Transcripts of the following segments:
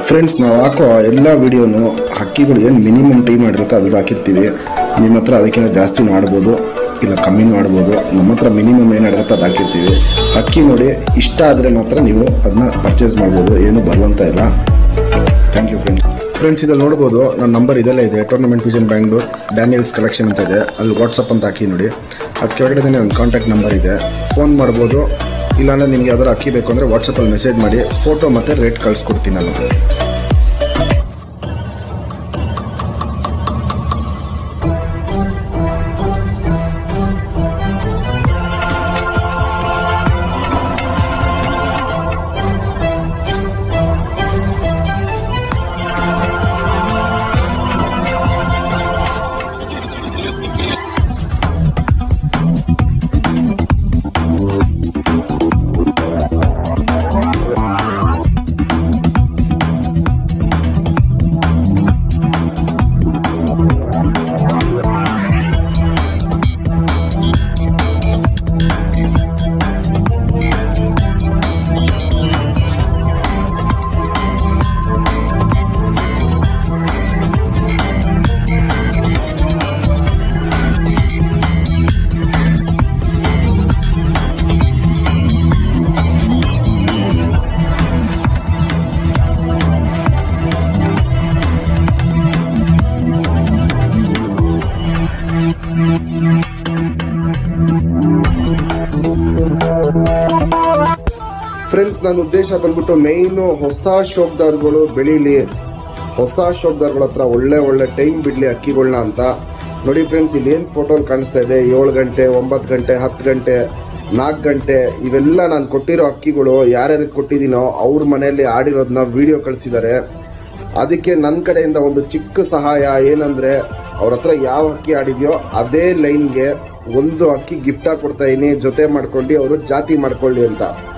friends ನಾವು ಹಾಕೋ ಎಲ್ಲ ವಿಡಿಯೋನು ಹಕ್ಕಿಗಳು ಏನು ಮಿನಿಮಮ್ ಟೈಮ್ ಮಾಡಿರುತ್ತೆ ಅದು ಹಾಕಿರ್ತೀವಿ ನಿಮ್ಮ ಹತ್ರ ಅದಕ್ಕಿಂತ ಜಾಸ್ತಿ ಮಾಡ್ಬೋದು ಇಲ್ಲ ಕಮ್ಮಿ ಮಾಡ್ಬೋದು ನಮ್ಮ ಹತ್ರ ಮಿನಿಮಮ್ ಏನಿರುತ್ತೆ ಅದು ಹಾಕಿರ್ತೀವಿ ಹಕ್ಕಿ ನೋಡಿ ಇಷ್ಟ ಆದರೆ ಮಾತ್ರ ನೀವು ಅದನ್ನ ಪರ್ಚೇಸ್ ಮಾಡ್ಬೋದು ಏನು ಬರುವಂತ ಇಲ್ಲ ಥ್ಯಾಂಕ್ ಯು ಫ್ರೆಂಡ್ಸ್ ಫ್ರೆಂಡ್ಸ್ ಇದಲ್ಲಿ ನೋಡ್ಬೋದು ನನ್ನ ನಂಬರ್ ಇದೆಲ್ಲ ಇದೆ tournament vision Bangalore Daniels collection ಅಂತ ಇದೆ ಅಲ್ಲಿ ವಾಟ್ಸಪ್ ಅಂತ ಹಾಕಿ ನೋಡಿ ಅದು ಕೆಳಗಡೆ ನನ್ನ ಕಾಂಟ್ಯಾಕ್ಟ್ ನಂಬರ್ ಇದೆ ಫೋನ್ ಮಾಡ್ಬೋದು ಇಲ್ಲಾಂದ್ರೆ ನಿಮ್ಗೆ ಯಾವ್ದಾರು ಅಕ್ಕಿ ಬೇಕು ಅಂದರೆ ವಾಟ್ಸಪ್ಪಲ್ಲಿ ಮೆಸೇಜ್ ಮಾಡಿ ಫೋಟೋ ಮತ್ತು ರೇಟ್ ಕಳಿಸ್ಕೊಡ್ತೀನಿ ನಾನು ಫ್ರೆಂಡ್ಸ್ ನನ್ನ ಉದ್ದೇಶ ಬಂದ್ಬಿಟ್ಟು ಮೇಯ್ನು ಹೊಸ ಶೋಕ್ದಾರ್ಗಳು ಬೆಳೀಲಿ ಹೊಸ ಶೋಕ್ದಾರ್ಗಳ ಹತ್ರ ಒಳ್ಳೆ ಒಳ್ಳೆ ಟೈಮ್ ಬಿಡಲಿ ಅಕ್ಕಿಗಳನ್ನ ಅಂತ ನೋಡಿ ಫ್ರೆಂಡ್ಸ್ ಇಲ್ಲಿ ಏನು ಫೋಟೋ ಕಾಣಿಸ್ತಾ ಇದೆ ಏಳು ಗಂಟೆ ಒಂಬತ್ತು ಗಂಟೆ ಹತ್ತು ಗಂಟೆ ನಾಲ್ಕು ಗಂಟೆ ಇವೆಲ್ಲ ನಾನು ಕೊಟ್ಟಿರೋ ಅಕ್ಕಿಗಳು ಯಾರ್ಯಾರಿಗೆ ಕೊಟ್ಟಿದ್ದೀನೋ ಅವ್ರ ಮನೆಯಲ್ಲಿ ಆಡಿರೋದನ್ನ ವಿಡಿಯೋ ಕಳಿಸಿದ್ದಾರೆ ಅದಕ್ಕೆ ನನ್ನ ಕಡೆಯಿಂದ ಒಂದು ಚಿಕ್ಕ ಸಹಾಯ ಏನಂದ್ರೆ ಅವ್ರ ಹತ್ರ ಯಾವ ಅಕ್ಕಿ ಆಡಿದ್ಯೋ ಅದೇ ಲೈನ್ಗೆ ಒಂದು ಅಕ್ಕಿ ಗಿಫ್ಟ್ ಆಗಿ ಕೊಡ್ತಾ ಇದೀನಿ ಜೊತೆ ಮಾಡ್ಕೊಂಡು ಅವರು ಜಾತಿ ಮಾಡ್ಕೊಳ್ಳಿ ಅಂತ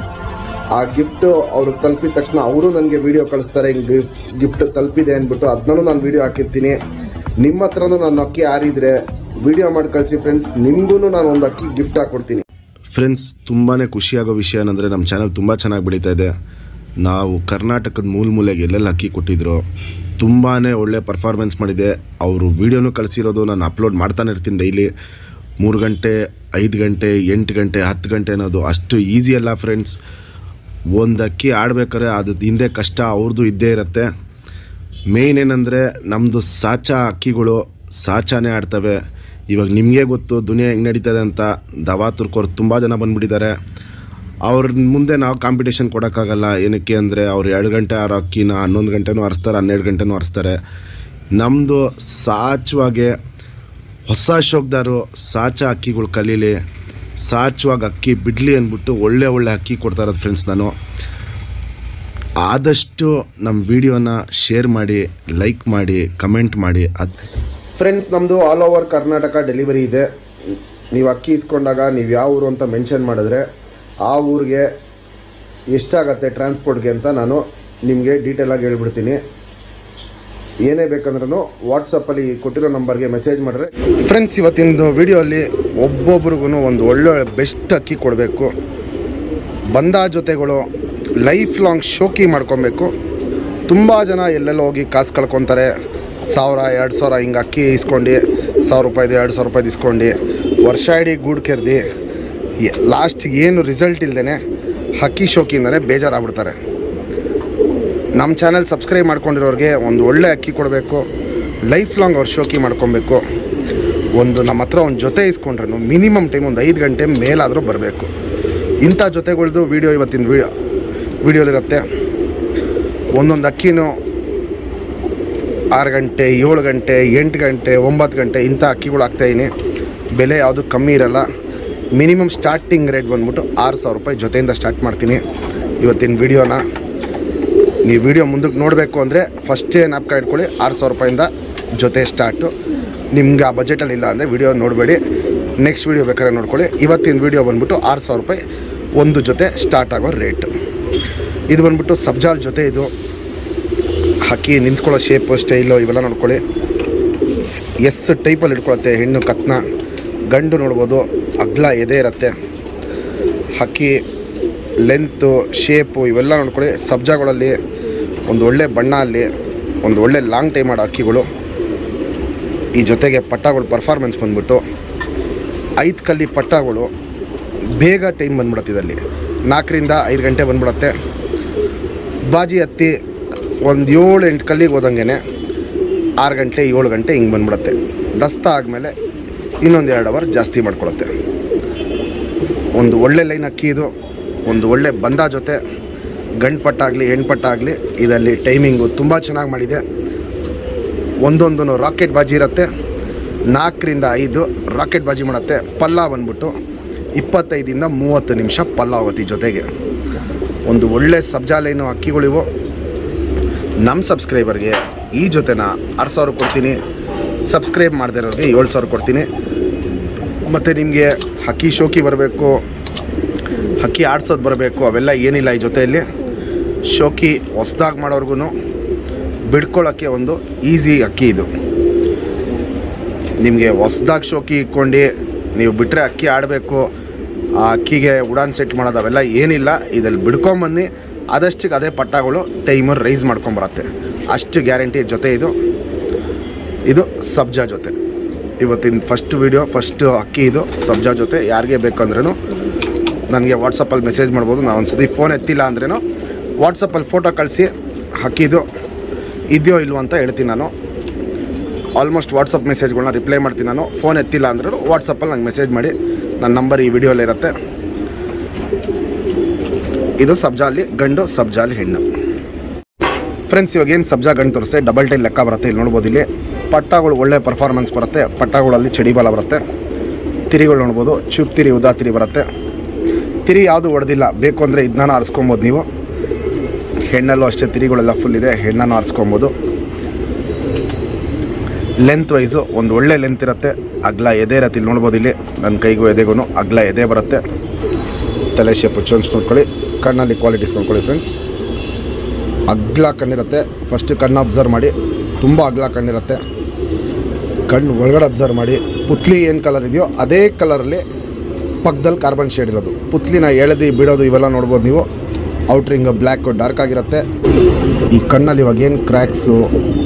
ಆ ಗಿಫ್ಟ್ ಅವ್ರು ತಲುಪಿದ ತಕ್ಷಣ ಅವರು ನನಗೆ ವಿಡಿಯೋ ಕಳಿಸ್ತಾರೆ ಹಿಂಗೆ ಗಿಫ್ಟ್ ತಲುಪಿದೆ ಅಂದ್ಬಿಟ್ಟು ಅದನ್ನೂ ನಾನು ವಿಡಿಯೋ ಹಾಕಿರ್ತೀನಿ ನಿಮ್ಮ ಹತ್ರನೂ ನಾನು ಅಕ್ಕಿ ಆರಿದ್ರೆ ವಿಡಿಯೋ ಮಾಡಿ ಕಳಿಸಿ ಫ್ರೆಂಡ್ಸ್ ನಿಮಗೂ ನಾನು ಒಂದು ಅಕ್ಕಿ ಗಿಫ್ಟ್ ಹಾಕ್ಕೊಡ್ತೀನಿ ಫ್ರೆಂಡ್ಸ್ ತುಂಬಾ ಖುಷಿಯಾಗೋ ವಿಷಯ ಏನಂದರೆ ನಮ್ಮ ಚಾನಲ್ ತುಂಬ ಚೆನ್ನಾಗಿ ಬೆಳೀತಾ ಇದೆ ನಾವು ಕರ್ನಾಟಕದ ಮೂಲ ಮೂಲೆಗೆ ಎಲ್ಲೆಲ್ಲಿ ಅಕ್ಕಿ ಕೊಟ್ಟಿದ್ರು ತುಂಬಾ ಒಳ್ಳೆ ಪರ್ಫಾರ್ಮೆನ್ಸ್ ಮಾಡಿದೆ ಅವರು ವೀಡಿಯೋನು ಕಳಿಸಿರೋದು ನಾನು ಅಪ್ಲೋಡ್ ಮಾಡ್ತಾನೆ ಇರ್ತೀನಿ ಡೈಲಿ ಮೂರು ಗಂಟೆ ಐದು ಗಂಟೆ ಎಂಟು ಗಂಟೆ ಹತ್ತು ಗಂಟೆ ಅನ್ನೋದು ಅಷ್ಟು ಈಸಿ ಅಲ್ಲ ಫ್ರೆಂಡ್ಸ್ ಒಂದು ಅಕ್ಕಿ ಆಡ್ಬೇಕಾದ್ರೆ ಅದು ಹಿಂದೆ ಕಷ್ಟ ಅವ್ರದ್ದು ಇದ್ದೇ ಇರುತ್ತೆ ಮೇಯ್ನ್ ಏನಂದರೆ ನಮ್ಮದು ಸಾಚಾ ಅಕ್ಕಿಗಳು ಸಾಚಾನೇ ಆಡ್ತವೆ ಇವಾಗ ನಿಮಗೆ ಗೊತ್ತು ದುನಿಯಾ ಹೆಂಗೆ ನಡೀತದೆ ಅಂತ ದವಾ ತುರ್ಕೋರು ತುಂಬ ಜನ ಬಂದುಬಿಟ್ಟಿದ್ದಾರೆ ಅವ್ರ ಮುಂದೆ ನಾವು ಕಾಂಪಿಟೇಷನ್ ಕೊಡೋಕ್ಕಾಗಲ್ಲ ಏನಕ್ಕೆ ಅಂದರೆ ಅವ್ರು ಎರಡು ಗಂಟೆ ಆರೋ ಅಕ್ಕಿನ ಹನ್ನೊಂದು ಗಂಟೆನೂ ಹರಿಸ್ತಾರೆ ಹನ್ನೆರಡು ಗಂಟೆನೂ ಹರಿಸ್ತಾರೆ ನಮ್ಮದು ಸಾಚವಾಗೆ ಹೊಸ ಶೋಕ್ದಾರು ಸಾಚ ಅಕ್ಕಿಗಳು ಕಲೀಲಿ ಸಾಚವಾಗಿ ಅಕ್ಕಿ ಬಿಡಲಿ ಅಂದ್ಬಿಟ್ಟು ಒಳ್ಳೆ ಒಳ್ಳೆ ಅಕ್ಕಿ ಕೊಡ್ತಾ ಇರೋದು ಫ್ರೆಂಡ್ಸ್ ನಾನು ಆದಷ್ಟು ನಮ್ಮ ವಿಡಿಯೋನ ಶೇರ್ ಮಾಡಿ ಲೈಕ್ ಮಾಡಿ ಕಮೆಂಟ್ ಮಾಡಿ ಅದು ಫ್ರೆಂಡ್ಸ್ ನಮ್ಮದು ಆಲ್ ಓವರ್ ಕರ್ನಾಟಕ ಡೆಲಿವರಿ ಇದೆ ನೀವು ಅಕ್ಕಿ ಇಸ್ಕೊಂಡಾಗ ನೀವು ಯಾವ ಊರು ಅಂತ ಮೆನ್ಷನ್ ಮಾಡಿದ್ರೆ ಆ ಊರಿಗೆ ಎಷ್ಟಾಗತ್ತೆ ಟ್ರಾನ್ಸ್ಪೋರ್ಟ್ಗೆ ಅಂತ ನಾನು ನಿಮಗೆ ಡೀಟೇಲಾಗಿ ಹೇಳ್ಬಿಡ್ತೀನಿ ಏನೇ ಬೇಕಂದ್ರೂ ವಾಟ್ಸಪ್ಪಲ್ಲಿ ಕೊಟ್ಟಿರೋ ನಂಬರ್ಗೆ ಮೆಸೇಜ್ ಮಾಡಿದ್ರೆ ಫ್ರೆಂಡ್ಸ್ ಇವತ್ತಿನ ವಿಡಿಯೋಲ್ಲಿ ಒಬ್ಬೊಬ್ರಿಗೂ ಒಂದು ಒಳ್ಳೆ ಬೆಸ್ಟ್ ಅಕ್ಕಿ ಕೊಡಬೇಕು ಬಂದ ಜೊತೆಗಳು ಲೈಫ್ ಲಾಂಗ್ ಶೋಕಿ ಮಾಡ್ಕೊಬೇಕು ತುಂಬ ಜನ ಎಲ್ಲೆಲ್ಲ ಹೋಗಿ ಕಾಸು ಕಳ್ಕೊತಾರೆ ಸಾವಿರ ಎರಡು ಸಾವಿರ ಹಿಂಗೆ ಅಕ್ಕಿ ಇಸ್ಕೊಂಡು ಸಾವಿರ ರೂಪಾಯಿದು ಎರಡು ಸಾವಿರ ರೂಪಾಯಿದು ಇಸ್ಕೊಂಡು ವರ್ಷ ಇಡೀ ಗೂಡು ಕೆರ್ದು ಲಾಸ್ಟಿಗೆ ಏನು ರಿಸಲ್ಟ್ ಇಲ್ದೇ ಅಕ್ಕಿ ಶೋಕಿಯಿಂದನೇ ಬೇಜಾರಾಗ್ಬಿಡ್ತಾರೆ ನಮ್ಮ ಚಾನಲ್ ಸಬ್ಸ್ಕ್ರೈಬ್ ಮಾಡ್ಕೊಂಡಿರೋರಿಗೆ ಒಂದು ಒಳ್ಳೆ ಅಕ್ಕಿ ಕೊಡಬೇಕು ಲೈಫ್ ಲಾಂಗ್ ಅವ್ರು ಶೋಕಿ ಮಾಡ್ಕೊಬೇಕು ಒಂದು ನಮ್ಮ ಹತ್ರ ಒಂದು ಜೊತೆ ಇಸ್ಕೊಂಡ್ರು ಮಿನಿಮಮ್ ಟೈಮ್ ಒಂದು ಐದು ಗಂಟೆ ಮೇಲಾದರೂ ಬರಬೇಕು ಇಂಥ ಜೊತೆಗಳ್ದು ವೀಡಿಯೋ ಇವತ್ತಿನ ವೀಡಿಯೋ ವೀಡಿಯೋಲಿರುತ್ತೆ ಒಂದೊಂದು ಅಕ್ಕಿನೂ ಆರು ಗಂಟೆ ಏಳು ಗಂಟೆ ಎಂಟು ಗಂಟೆ ಒಂಬತ್ತು ಗಂಟೆ ಇಂಥ ಅಕ್ಕಿಗಳು ಹಾಕ್ತಾಯಿನಿ ಬೆಲೆ ಯಾವುದು ಕಮ್ಮಿ ಇರಲ್ಲ ಮಿನಿಮಮ್ ಸ್ಟಾರ್ಟಿಂಗ್ ರೇಟ್ ಬಂದ್ಬಿಟ್ಟು ಆರು ಸಾವಿರ ರೂಪಾಯಿ ಜೊತೆಯಿಂದ ಸ್ಟಾರ್ಟ್ ಮಾಡ್ತೀನಿ ಇವತ್ತಿನ ವೀಡಿಯೋನ ನೀವು ವಿಡಿಯೋ ಮುಂದಕ್ಕೆ ನೋಡಬೇಕು ಅಂದರೆ ಫಸ್ಟೇ ಜ್ಞಾಪಕ ಇಟ್ಕೊಳ್ಳಿ ಆರು ಸಾವಿರ ರೂಪಾಯಿಂದ ಜೊತೆ ಸ್ಟಾರ್ಟು ನಿಮ್ಗೆ ಆ ಬಜೆಟಲ್ಲಿ ಇಲ್ಲ ಅಂದರೆ ವಿಡಿಯೋ ನೋಡಬೇಡಿ ನೆಕ್ಸ್ಟ್ ವಿಡಿಯೋ ಬೇಕಾದ್ರೆ ನೋಡ್ಕೊಳ್ಳಿ ಇವತ್ತಿನ ವಿಡಿಯೋ ಬಂದ್ಬಿಟ್ಟು ಆರು ಸಾವಿರ ರೂಪಾಯಿ ಒಂದು ಜೊತೆ ಸ್ಟಾರ್ಟ್ ಆಗೋ ರೇಟ್ ಇದು ಬಂದ್ಬಿಟ್ಟು ಸಬ್ಜಾಲ್ ಜೊತೆ ಇದು ಹಾಕಿ ನಿಂತ್ಕೊಳ್ಳೋ ಶೇಪು ಸ್ಟೈಲು ಇವೆಲ್ಲ ನೋಡ್ಕೊಳ್ಳಿ ಎಸ್ ಟೈಪಲ್ಲಿ ಇಟ್ಕೊಳತ್ತೆ ಹೆಣ್ಣು ಕತ್ನ ಗಂಡು ನೋಡ್ಬೋದು ಅಗ್ಲ ಎದೆ ಇರುತ್ತೆ ಹಕ್ಕಿ ಲೆಂತು ಶೇಪು ಇವೆಲ್ಲ ನೋಡ್ಕೊಳ್ಳಿ ಸಬ್ಜಾಗಳಲ್ಲಿ ಒಂದು ಒಳ್ಳೆ ಬಣ್ಣ ಅಲ್ಲಿ ಒಂದು ಒಳ್ಳೆ ಲಾಂಗ್ ಟೈಮ್ ಮಾಡೋ ಅಕ್ಕಿಗಳು ಈ ಜೊತೆಗೆ ಪಟ್ಟಗಳು ಪರ್ಫಾರ್ಮೆನ್ಸ್ ಬಂದ್ಬಿಟ್ಟು ಐದು ಕಲ್ಲಿ ಪಟ್ಟಗಳು ಬೇಗ ಟೈಮ್ ಬಂದ್ಬಿಡುತ್ತೆ ಇದರಲ್ಲಿ ನಾಲ್ಕರಿಂದ ಐದು ಗಂಟೆ ಬಂದ್ಬಿಡುತ್ತೆ ಬಾಜಿ ಹತ್ತಿ ಒಂದು ಏಳು ಎಂಟು ಕಲ್ಲಿಗೆ ಹೋದಂಗೆ ಆರು ಗಂಟೆ ಏಳು ಗಂಟೆ ಹಿಂಗೆ ಬಂದ್ಬಿಡುತ್ತೆ ದಸ್ತ ಆದಮೇಲೆ ಇನ್ನೊಂದು ಎರಡು ಅವರ್ ಜಾಸ್ತಿ ಮಾಡ್ಕೊಳುತ್ತೆ ಒಂದು ಒಳ್ಳೆ ಲೈನ್ ಅಕ್ಕಿ ಇದು ಒಂದು ಒಳ್ಳೆ ಬಂದ ಜೊತೆ ಗಂಡು ಪಟ್ಟಾಗಲಿ ಹೆಣ್ಣು ಪಟ್ಟಾಗಲಿ ಇದರಲ್ಲಿ ಟೈಮಿಂಗು ತುಂಬ ಚೆನ್ನಾಗಿ ಮಾಡಿದೆ ಒಂದೊಂದು ರಾಕೆಟ್ ಬಾಜಿ ಇರುತ್ತೆ ನಾಲ್ಕರಿಂದ ಐದು ರಾಕೆಟ್ ಬಾಜಿ ಮಾಡುತ್ತೆ ಪಲ್ಲ ಬಂದ್ಬಿಟ್ಟು ಇಪ್ಪತ್ತೈದಿಂದ ಮೂವತ್ತು ನಿಮಿಷ ಪಲ್ಲ ಹೋಗುತ್ತೆ ಈ ಜೊತೆಗೆ ಒಂದು ಒಳ್ಳೆ ಸಬ್ಜಾ ಲೈನು ಅಕ್ಕಿಗಳಿವು ನಮ್ಮ ಸಬ್ಸ್ಕ್ರೈಬರ್ಗೆ ಈ ಜೊತೆನ ಆರು ಸಾವಿರ ಕೊಡ್ತೀನಿ ಸಬ್ಸ್ಕ್ರೈಬ್ ಮಾಡದಿರೋರಿಗೆ ಏಳು ಸಾವಿರ ಕೊಡ್ತೀನಿ ಮತ್ತು ನಿಮಗೆ ಹಕ್ಕಿ ಶೋಕಿ ಬರಬೇಕು ಹಕ್ಕಿ ಆಡ್ಸೋದು ಬರಬೇಕು ಅವೆಲ್ಲ ಏನಿಲ್ಲ ಈ ಜೊತೆಯಲ್ಲಿ ಶೋಕಿ ಹೊಸ್ದಾಗಿ ಮಾಡೋರ್ಗು ಬಿಡ್ಕೊಳ್ಳೋಕ್ಕೆ ಒಂದು ಈಸಿ ಅಕ್ಕಿ ಇದು ನಿಮಗೆ ಹೊಸ್ದಾಗಿ ಶೋಕಿ ಇಟ್ಕೊಂಡು ನೀವು ಬಿಟ್ಟರೆ ಅಕ್ಕಿ ಆಡಬೇಕು ಆ ಅಕ್ಕಿಗೆ ಉಡಾನ್ ಸೆಟ್ ಮಾಡೋದು ಅವೆಲ್ಲ ಏನಿಲ್ಲ ಇದಲ್ಲಿ ಬಿಡ್ಕೊಂಬಂದು ಆದಷ್ಟಿಗೆ ಅದೇ ಪಟ್ಟಗಳು ಟೈಮರ್ ರೈಸ್ ಮಾಡ್ಕೊಂಬರತ್ತೆ ಅಷ್ಟು ಗ್ಯಾರಂಟಿ ಜೊತೆ ಇದು ಇದು ಸಬ್ಜಾ ಜೊತೆ ಇವತ್ತಿನ ಫಸ್ಟ್ ವಿಡಿಯೋ ಫಸ್ಟ್ ಅಕ್ಕಿ ಇದು ಸಬ್ಜಾ ಜೊತೆ ಯಾರಿಗೆ ಬೇಕಂದ್ರೂ ನನಗೆ ವಾಟ್ಸಪ್ಪಲ್ಲಿ ಮೆಸೇಜ್ ಮಾಡ್ಬೋದು ನಾವು ಒಂದು ಸತಿ ಫೋನ್ ಎತ್ತಿಲ್ಲ ಅಂದ್ರೂ ವಾಟ್ಸಪ್ಪಲ್ಲಿ ಫೋಟೋ ಕಳಿಸಿ ಅಕ್ಕಿದು ಇದೆಯೋ ಇಲ್ವೋ ಅಂತ ಹೇಳ್ತೀನಿ ನಾನು ಆಲ್ಮೋಸ್ಟ್ ವಾಟ್ಸಪ್ ಮೆಸೇಜ್ಗಳನ್ನ ರಿಪ್ಲೈ ಮಾಡ್ತೀನಿ ನಾನು ಫೋನ್ ಎತ್ತಿಲ್ಲ ಅಂದ್ರೂ ವಾಟ್ಸಪ್ಪಲ್ಲಿ ನಂಗೆ ಮೆಸೇಜ್ ಮಾಡಿ ನನ್ನ ನಂಬರ್ ಈ ವಿಡಿಯೋಲಿ ಇರುತ್ತೆ ಇದು ಸಬ್ಜಾಲಿ ಗಂಡು ಸಬ್ಜಾಲಿ ಹೆಣ್ಣು ಫ್ರೆಂಡ್ಸ್ ಇವಾಗ ಏನು ಸಬ್ಜಾ ಗಂಡು ತೋರಿಸ್ತೆ ಡಬಲ್ ಟೈಲ್ ಲೆಕ್ಕ ಬರುತ್ತೆ ಇಲ್ಲಿ ನೋಡ್ಬೋದು ಇಲ್ಲಿ ಪಟ್ಟಗಳು ಒಳ್ಳೆ ಪರ್ಫಾರ್ಮೆನ್ಸ್ ಬರುತ್ತೆ ಪಟ್ಟಗಳಲ್ಲಿ ಚಡಿ ಬಾಲ ಬರುತ್ತೆ ತಿರಿಗಳು ನೋಡ್ಬೋದು ಚುಪ್ ತಿರಿ ಉದಾ ತಿರಿ ಬರುತ್ತೆ ತಿರಿ ಯಾವುದು ಹೊಡೆದಿಲ್ಲ ಬೇಕು ಅಂದರೆ ಇದನ್ನ ಆರಿಸ್ಕೊಬೋದು ನೀವು ಹೆಣ್ಣಲ್ಲೂ ಅಷ್ಟೇ ತಿರಿಗಳೆಲ್ಲ ಫುಲ್ ಇದೆ ಹೆಣ್ಣನ್ನು ಆರಿಸ್ಕೊಬೋದು ಲೆಂತ್ ವೈಸು ಒಂದು ಒಳ್ಳೆ ಲೆಂತ್ ಇರುತ್ತೆ ಅಗ್ಲ ಎದೆ ಇರತ್ತೆ ಇಲ್ಲಿ ನೋಡ್ಬೋದು ಇಲ್ಲಿ ನನ್ನ ಕೈಗೂ ಎದೆಗೂ ಅಗ್ಲ ಎದೆ ಬರುತ್ತೆ ತಲೆ ಶೇಪು ಚೊಂಚ್ ನೋಡ್ಕೊಳ್ಳಿ ಕಣ್ಣಲ್ಲಿ ಕ್ವಾಲಿಟೀಸ್ ನೋಡ್ಕೊಳ್ಳಿ ಫ್ರೆಂಡ್ಸ್ ಅಗ್ಲ ಕಣ್ಣಿರುತ್ತೆ ಫಸ್ಟ್ ಕಣ್ಣು ಅಬ್ಸರ್ವ್ ಮಾಡಿ ತುಂಬ ಅಗ್ಲ ಕಣ್ಣಿರುತ್ತೆ ಕಣ್ಣು ಒಳಗಡೆ ಅಬ್ಸರ್ವ್ ಮಾಡಿ ಪುತ್ಲಿ ಏನು ಕಲರ್ ಇದೆಯೋ ಅದೇ ಕಲರಲ್ಲಿ ಪಕ್ಕದಲ್ಲಿ ಕಾರ್ಬನ್ ಶೇಡ್ ಇರೋದು ಪುತ್ಲಿನ ಎಳೆದು ಬಿಡೋದು ಇವೆಲ್ಲ ನೋಡ್ಬೋದು ನೀವು ಔಟ್ರಿಂಗ್ ಬ್ಲ್ಯಾಕ್ ಡಾರ್ಕ್ ಆಗಿರುತ್ತೆ ಈ ಕಣ್ಣಲ್ಲಿ ಇವಾಗ ಏನು ಕ್ರ್ಯಾಕ್ಸು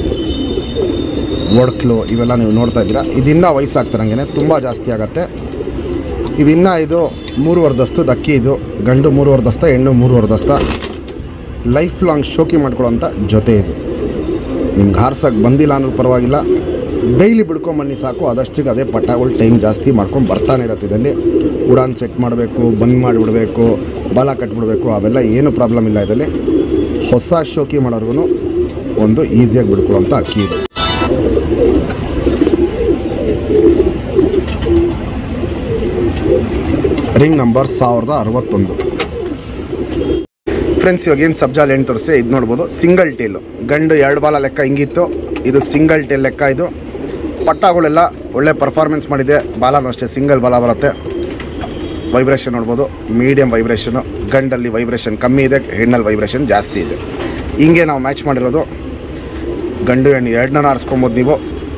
ಒಡಕ್ಲು ಇವೆಲ್ಲ ನೀವು ನೋಡ್ತಾ ಇದ್ದೀರಾ ಇದಿನ್ನೂ ವಯಸ್ಸಾಗ್ತಾರಂಗೆ ತುಂಬ ಜಾಸ್ತಿ ಆಗುತ್ತೆ ಇದಿನ್ನೂ ಇದು ಮೂರುವರೆ ದಸ್ತದ ಅಕ್ಕಿ ಇದು ಗಂಡು ಮೂರುವರೆ ದಸ್ತ ಹೆಣ್ಣು ಮೂರುವರೆ ದಸ್ತ ಲೈಫ್ ಲಾಂಗ್ ಶೋಕಿ ಮಾಡ್ಕೊಳ್ಳೋಂಥ ಜೊತೆ ಇದು ನಿಮ್ಗೆ ಹಾರ್ಸಕ್ಕೆ ಬಂದಿಲ್ಲ ಅನ್ನೋ ಪರವಾಗಿಲ್ಲ ಡೈಲಿ ಬಿಡ್ಕೊಂಬನ್ನಿ ಸಾಕು ಆದಷ್ಟಿಗೆ ಅದೇ ಪಟ್ಟಗಳು ಟೈಮ್ ಜಾಸ್ತಿ ಮಾಡ್ಕೊಂಡು ಬರ್ತಾನೆ ಇರತ್ತೆ ಇದರಲ್ಲಿ ಉಡಾನ್ ಸೆಟ್ ಮಾಡಬೇಕು ಬಂದ್ ಮಾಡಿಬಿಡ್ಬೇಕು ಬಾಲ ಕಟ್ಬಿಡ್ಬೇಕು ಅವೆಲ್ಲ ಏನು ಪ್ರಾಬ್ಲಮ್ ಇಲ್ಲ ಇದರಲ್ಲಿ ಹೊಸ ಶೋಕಿ ಮಾಡೋರ್ಗು ಒಂದು ಈಸಿಯಾಗಿ ಬಿಡ್ಕೊಳ್ಳೋಂಥ ಅಕ್ಕಿ ಇದು ರಿಂಗ್ ನಂಬರ್ ಸಾವಿರದ ಅರವತ್ತೊಂದು ಫ್ರೆಂಡ್ಸ್ ಇವಾಗ ಏನು ಸಬ್ಜಾಲ್ ಏನು ತೋರಿಸ್ತೆ ಇದು ನೋಡ್ಬೋದು ಸಿಂಗಲ್ ಟೇಲು ಗಂಡು ಎರಡು ಬಾಲ ಲೆಕ್ಕ ಹಿಂಗಿತ್ತು ಇದು ಸಿಂಗಲ್ ಟೇಲ್ ಲೆಕ್ಕ ಇದು ಪಟ್ಟಗಳೆಲ್ಲ ಒಳ್ಳೆ ಪರ್ಫಾರ್ಮೆನ್ಸ್ ಮಾಡಿದೆ ಬಾಲನೂ ಅಷ್ಟೇ ಸಿಂಗಲ್ ಬಾಲ ಬರುತ್ತೆ ವೈಬ್ರೇಷನ್ ನೋಡ್ಬೋದು ಮೀಡಿಯಮ್ ವೈಬ್ರೇಷನು ಗಂಡಲ್ಲಿ ವೈಬ್ರೇಷನ್ ಕಮ್ಮಿ ಇದೆ ಹೆಣ್ಣಲ್ಲಿ ವೈಬ್ರೇಷನ್ ಜಾಸ್ತಿ ಇದೆ ಹಿಂಗೆ ನಾವು ಮ್ಯಾಚ್ ಮಾಡಿರೋದು ಗಂಡು ಹೆಣ್ಣು ಎರಡನ್ನ ಆರಿಸ್ಕೊಬೋದು ನೀವು